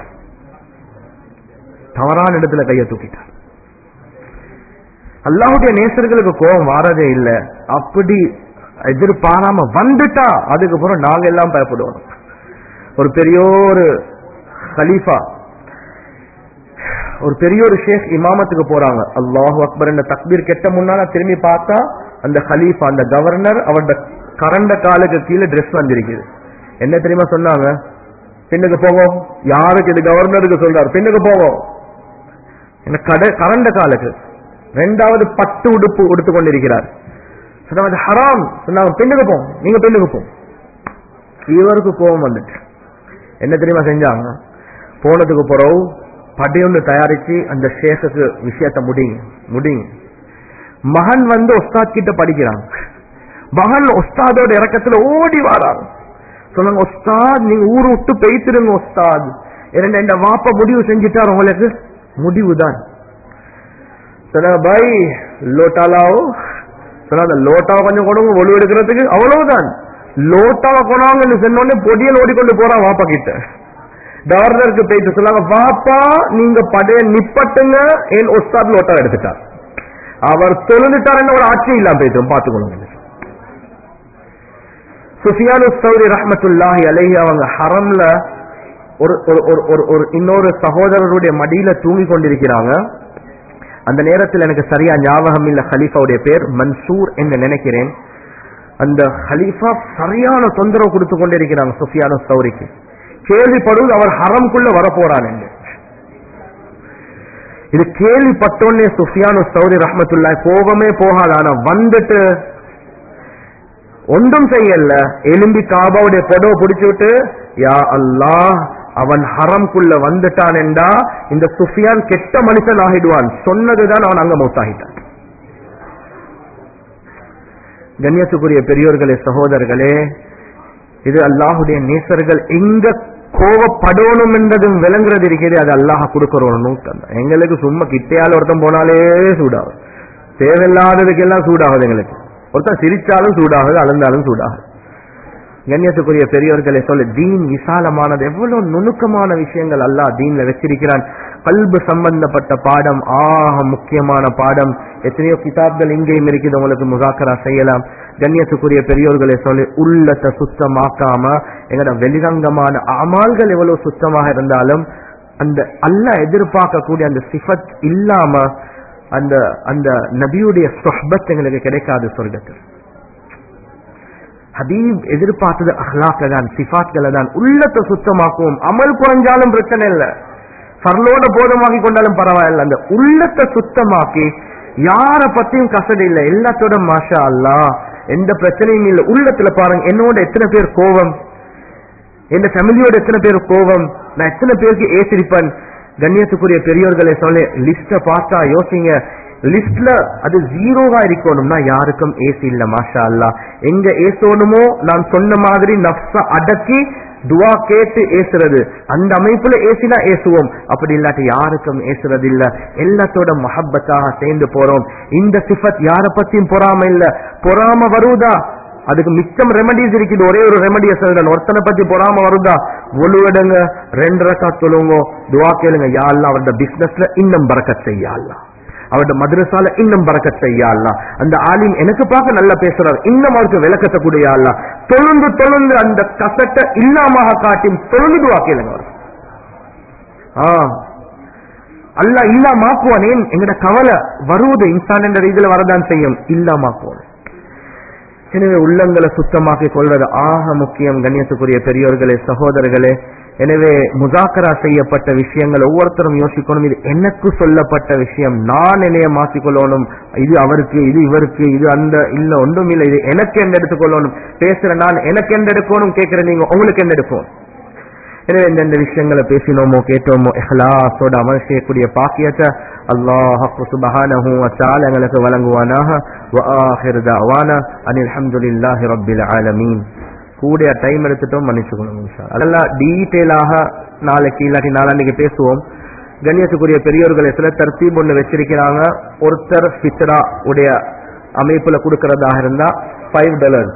தவறான இடத்துல கையை தூக்கிட்டான் அல்லாஹுடைய நேசர்களுக்கு கோபம் வாரதே இல்லை அப்படி எதிர்பாராம வந்துட்டா அதுக்கப்புறம் நாங்க எல்லாம் பயப்படுவோம் ஒரு பெரிய ஒரு கலீஃபா ஒரு பெரிய ஒரு ஷேக் இமாமத்துக்கு போறாங்க அல்லாஹு அக்பர் என்ற தக்பீர் கெட்ட முன்னால திரும்பி பார்த்தா அந்த கலீஃபா அந்த கவர்னர் அவரோட கரண்ட காலுக்கு கீழே ட்ரெஸ் வந்திருக்குது என்ன தெரியுமா சொன்னாங்க பின்னுக்கு போவோம் யாருக்கு இது கவர்னருக்கு சொல்றாரு பின்னுக்கு போவோம் என்ன கடை கரண்ட காலுக்கு ரெண்டாவது பட்டு உடுப்பு உடுத்து கொண்டிருக்கிறார் சொன்னாங்க "இது ஹராம் சொன்னாங்க பெண்ணுக்கு போம் நீங்க பெண்ணுக்கு போம் இவருக்கு கோபம் வந்துட்டு என்ன தெரியுமா செஞ்சாங்க போனதுக்கு பிறகு படையொன்று தயாரிச்சு அந்த ஷேக்குக்கு விஷயத்த முடிங்க முடிங்க மகன் வந்து ஒஸ்தாத் கிட்ட படிக்கிறாங்க மகன் ஒஸ்தாதோட இறக்கத்துல ஓடி வராங்க சொன்னாங்க ஒஸ்தாத் நீங்க ஊரு விட்டு பெய்த்திருங்க ஒஸ்தாத் இரண்டு இந்த வாப்ப முடிவு செஞ்சுட்டார் உங்களுக்கு முடிவுதான் சொன்னாங்க பாய் லோட்டாலாவோ சொன்னாங்க லோட்டாவை கொஞ்சம் கொடுங்க ஒழு எடுக்கிறதுக்கு அவ்வளவுதான் லோட்டாவை கொண்டாங்கன்னு சொன்னோடனே பொடியல் ஓடிக்கொண்டு போறான் வாப்பா கிட்ட கவர்னருக்கு போயிட்டு சொன்னாங்க வாப்பா நீங்க படைய நிப்பட்டுங்க என் ஒஸ்தாத் லோட்டா எடுத்துட்டார் அவர் தொழுந்துட்டார் என்ன ஒரு ஆட்சி இல்லாம போயிட்டோம் பாத்துக்கணும் சுஃபியானு சௌரி ரஹ்மத்துல்லாஹி அலைஹி அவங்க ஹரம்ல ஒரு ஒரு ஒரு ஒரு ஒரு இன்னொரு சகோதரருடைய மடியில தூங்கி கொண்டிருக்கிறாங்க அந்த நேரத்தில் எனக்கு சரியா ஞாபகம் இல்ல ஹலீஃபாவுடைய பேர் மன்சூர் என்று நினைக்கிறேன் அந்த ஹலீஃபா சரியான தொந்தரவு கொடுத்து கொண்டிருக்கிறாங்க சுஃபியானு சௌரிக்கு கேள்விப்படுவது அவர் ஹரம்குள்ள வரப்போறான் என்று இது கேள்விப்பட்டோன்னே சுஃபியானு சௌரி ரஹ்மத்துல்லா கோபமே போகாது ஆனா வந்துட்டு ஒன்றும் செய்யல எலும்பி காபாவுடைய புடவை பிடிச்சு விட்டு யா அல்லாஹ் அவன் ஹரம்குள்ள வந்துட்டான் என்றா இந்த சுஃபியான் கெட்ட மனுஷன் ஆகிடுவான் சொன்னதுதான் அவன் அங்க மௌத்தாகிட்டான் கண்ணியத்துக்குரிய பெரியோர்களே சகோதரர்களே இது அல்லாஹுடைய நேசர்கள் எங்க கோவப்படணும் என்றதும் விளங்குறது இருக்கிறது அது அல்லாஹ் கொடுக்கறோம் எங்களுக்கு சும்மா கிட்டையால ஒருத்தன் போனாலே சூடாகும் தேவையில்லாததுக்கெல்லாம் சூடாகுது எங்களுக்கு ஒருத்தன் சிரிச்சாலும் சூடாகுது அழுந்தாலும் சூடாகுது கண்ணியத்துக்குரிய பெரியவர்களை சொல்ல தீன் விசாலமானது எவ்வளவு நுணுக்கமான விஷயங்கள் அல்லாஹ் தீன்ல வச்சிருக்கிறான் கல்பு சம்பந்தப்பட்ட பாடம் ஆக முக்கியமான பாடம் எத்தனையோ கிதாப்கள் இங்கேயும் இருக்குது உங்களுக்கு முகாக்கரா செய்யலாம் கண்ணியத்துக்குரிய பெரியோர்களை சொல்லி உள்ளத்தை சுத்தமாக்காம எங்கட வெளிரங்கமான அமால்கள் எவ்வளவு சுத்தமாக இருந்தாலும் அந்த அல்லாஹ் எதிர்பார்க்கக்கூடிய அந்த சிஃபத் இல்லாம அந்த அந்த நபியுடைய சொஹ்பத் எங்களுக்கு கிடைக்காது சொர்க்கத்தில் ஹபீப் எதிர்பார்த்தது அஹ்லாக்க தான் சிஃபாத்களை தான் உள்ளத்தை சுத்தமாக்குவோம் அமல் குறைஞ்சாலும் பிரச்சனை இல்லை சர்லோட போதமாக்கி கொண்டாலும் பரவாயில்ல அந்த உள்ளத்தை சுத்தமாக்கி யார பத்தியும் கசடு இல்லை எல்லாத்தோட மாஷா அல்லா எந்த பிரச்சனையும் இல்லை உள்ளத்துல பாருங்க என்னோட எத்தனை பேர் கோபம் என் ஃபேமிலியோட எத்தனை பேர் கோபம் நான் எத்தனை பேருக்கு ஏசிருப்பேன் கண்ணியத்துக்குரிய பெரியோர்களை சொல்ல லிஸ்ட பார்த்தா யோசிங்க லிஸ்ட்ல அது ஜீரோவா இருக்கணும்னா யாருக்கும் ஏசி இல்ல மாஷா அல்லா எங்க ஏசோணுமோ நான் சொன்ன மாதிரி நப்ச அடக்கி துவா கேட்டு ஏசுறது அந்த அமைப்புல ஏசினா ஏசுவோம் அப்படி இல்லாட்டி யாருக்கும் ஏசுறது இல்ல எல்லாத்தோட மஹப்பத்தாக சேர்ந்து போறோம் இந்த சிஃபத் யார பத்தியும் பொறாம இல்ல பொறாம வருவதா அதுக்கு மிச்சம் ரெமடிஸ் இருக்குது ஒரே ஒரு ரெமடிய சொல்றேன் ஒருத்தனை பத்தி பொறாம வருதா ஒழுவடுங்க ரெண்டு ரக்கா சொல்லுங்க துவா கேளுங்க யா அல்லா அவரோட பிசினஸ்ல இன்னும் பறக்கத் செய்யா அல்லா அவரோட மദ്രസാல இன்னும் பறக்கத் செய்யா அல்லா அந்த ஆலிம் எனக்கு பார்க்க நல்லா பேசுறார் இன்னும் அவருக்கு விளக்கத்தை கூடிய அல்லா தொழுந்து தொழுந்து அந்த கசட்டை இல்லாம காட்டி தொழுந்து துவா கேளுங்க அவர் ஆ அல்லா இல்லாமாக்குவானேன் எங்கட கவலை வருவது இன்சான் என்ற ரீதியில வரதான் செய்யும் இல்லாமாக்குவான் எனவே உள்ளங்களை சுத்தமாக்கிக் கொள்வது ஆக முக்கியம் கண்ணியத்துக்குரிய பெரியோர்களே சகோதரர்களே எனவே முசாக்கரா செய்யப்பட்ட விஷயங்கள் ஒவ்வொருத்தரும் யோசிக்கணும் இது எனக்கு சொல்லப்பட்ட விஷயம் நான் என்னைய மாற்றிக்கொள்ளணும் இது அவருக்கு இது இவருக்கு இது அந்த இல்ல ஒன்றும் இல்லை இது எனக்கு என்ன எடுத்துக்கொள்ளணும் பேசுற நான் எனக்கு என்ன எடுக்கணும் கேட்கிற நீங்க உங்களுக்கு என்ன எடுக்கும் எனவே எந்தெந்த விஷயங்களை பேசினோமோ கேட்டோமோ இஹ்லாஸோட அமல் செய்யக்கூடிய பாக்கியத்தை அல்லாஹ் சுபஹானஹு வ தஆலா எங்களுக்கு வழங்குவானாக வ ஆஹிர் தஅவானா அனில் ஹம்துலில்லாஹி ரப்பில் ஆலமீன் கூட டைம் எடுத்துட்டோம் மன்னிச்சுக்கணும் இன்ஷா அல்லாஹ். அதெல்லாம் டீட்டெயிலாக நாளைக்கு இல்லாட்டி நாளான்னைக்கு பேசுவோம் கண்ணியத்துக்குரிய பெரியோர்களை சில தர்த்தீப் ஒன்று வச்சிருக்கிறாங்க ஒருத்தர் ஃபித்ரா உடைய அமைப்புல கொடுக்கறதாக இருந்தா ஃபைவ் டாலர்ஸ்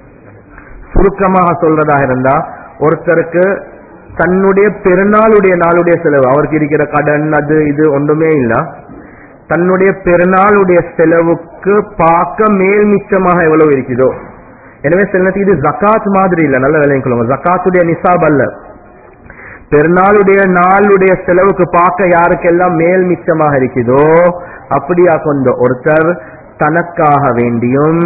சுருக்கமாக சொல்றதாக இருந்தா ஒருத்தருக்கு தன்னுடைய பெருநாளுடைய நாளுடைய செலவு அவருக்கு இருக்கிற கடன் அது இது ஒன்றுமே இல்ல தன்னுடைய பெருநாளுடைய செலவுக்கு பார்க்க மேல் மிச்சமாக எவ்வளவு இருக்குதோ எனவே சில நேரத்துக்கு இது ஜக்காத் மாதிரி இல்ல நல்ல விலையும் கொள்ளுங்க ஜக்காத்துடைய நிசாப் அல்ல பெருநாளுடைய நாளுடைய செலவுக்கு பார்க்க யாருக்கெல்லாம் மேல் மிச்சமாக இருக்குதோ அப்படியா கொண்ட ஒருத்தர் தனக்காக வேண்டியும்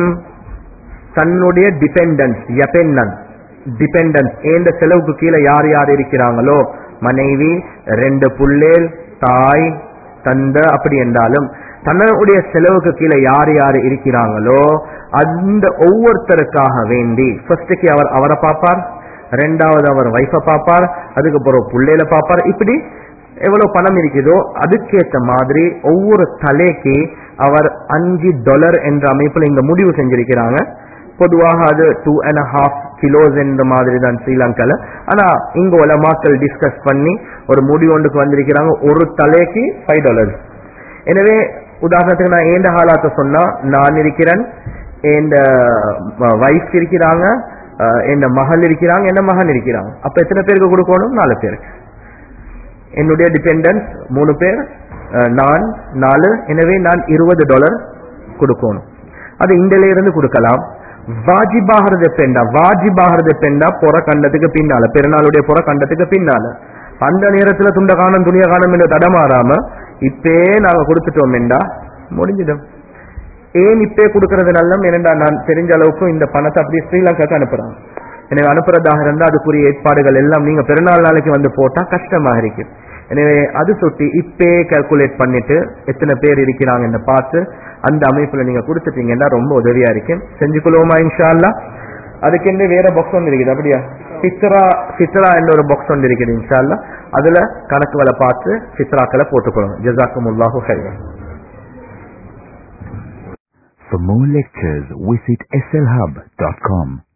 தன்னுடைய டிபெண்டன்ஸ் எபெண்டன்ஸ் டிபெண்டன்ஸ் ஏந்த செலவுக்கு கீழே யார் யார் இருக்கிறாங்களோ மனைவி ரெண்டு புள்ளேல் தாய் தந்த அப்படி என்றாலும் தன்னுடைய செலவுக்கு கீழே யார் யார் இருக்கிறாங்களோ அந்த ஒவ்வொருத்தருக்காக வேண்டி ஃபர்ஸ்டுக்கு அவர் அவரை பார்ப்பார் ரெண்டாவது அவர் வைஃபை பார்ப்பார் அதுக்கப்புறம் புள்ளையில பார்ப்பார் இப்படி எவ்வளவு பணம் இருக்குதோ அதுக்கேற்ற மாதிரி ஒவ்வொரு தலைக்கு அவர் அஞ்சு டாலர் என்ற அமைப்புல இங்க முடிவு செஞ்சிருக்கிறாங்க பொதுவாக அது டூ அண்ட் ஹாஃப் கிலோஸ் என்ற மாதிரி தான் ஸ்ரீலங்கால ஆனா இங்க உலமாக்கள் டிஸ்கஸ் பண்ணி ஒரு முடிவு ஒன்றுக்கு வந்திருக்கிறாங்க ஒரு தலைக்கு ஃபைவ் டாலர்ஸ் எனவே உதாரணத்துக்கு நான் ஏண்ட ஹாலாத்த சொன்னா நான் இருக்கிறேன் என் வைஃப் இருக்கிறாங்க என் மகள் இருக்கிறாங்க என்ன மகன் இருக்கிறாங்க அப்ப எத்தனை பேருக்கு கொடுக்கணும் நாலு பேருக்கு என்னுடைய டிபெண்டன்ஸ் மூணு பேர் அஹ், நான் நாலு எனவே நான் இருபது டாலர் கொடுக்கணும் அது இந்தியில இருந்து கொடுக்கலாம் வாஜிபாகிறது எப்பண்டா வாஜிபாகிறது எப்பண்டா புற கண்டத்துக்கு பின்னால பெருநாளுடைய புற கண்டத்துக்கு பின்னால அந்த நேரத்துல துண்ட காணும் துணிய காணும் என்று தடமாறாம இப்பே நாங்க கொடுத்துட்டோம் முடிஞ்சிடும் ஏன் இப்பே கொடுக்கறது நல்லம் ஏனென்றா நான் தெரிஞ்ச அளவுக்கு இந்த பணத்தை அப்படியே ஸ்ரீலங்காக்கு அனுப்புறாங்க எனவே அனுப்புறதாக இருந்தா அதுக்குரிய ஏற்பாடுகள் எல்லாம் நீங்க பெருநாள் நாளைக்கு வந்து போட்டா கஷ்டமாக இருக்கு எனவே அது சுட்டி இப்பே கால்குலேட் பண்ணிட்டு எத்தனை பேர் இருக்கிறாங்கன்னு பார்த்து அந்த அமைப்புல நீங்க கொடுத்துட்டீங்கன்னா ரொம்ப உதவியா இருக்கு செஞ்சு கொள்வோமா இன்ஷா அல்லாஹ் அதுக்கென்று வேற பாக்ஸ் ஒன்று இருக்குது அப்படியா ஃபித்ரா ஃபித்ரா என்ற ஒரு பாக்ஸ் ஒன்று இருக்குது இன்ஷா அல்லாஹ் அதுல கணக்குகளை பார்த்து ஃபித்ராக்களை போட்டுக்கொள்ளுங்க ஜசாக்குமுல்லாஹு ஹைரன் For more lectures, visit slhub.com.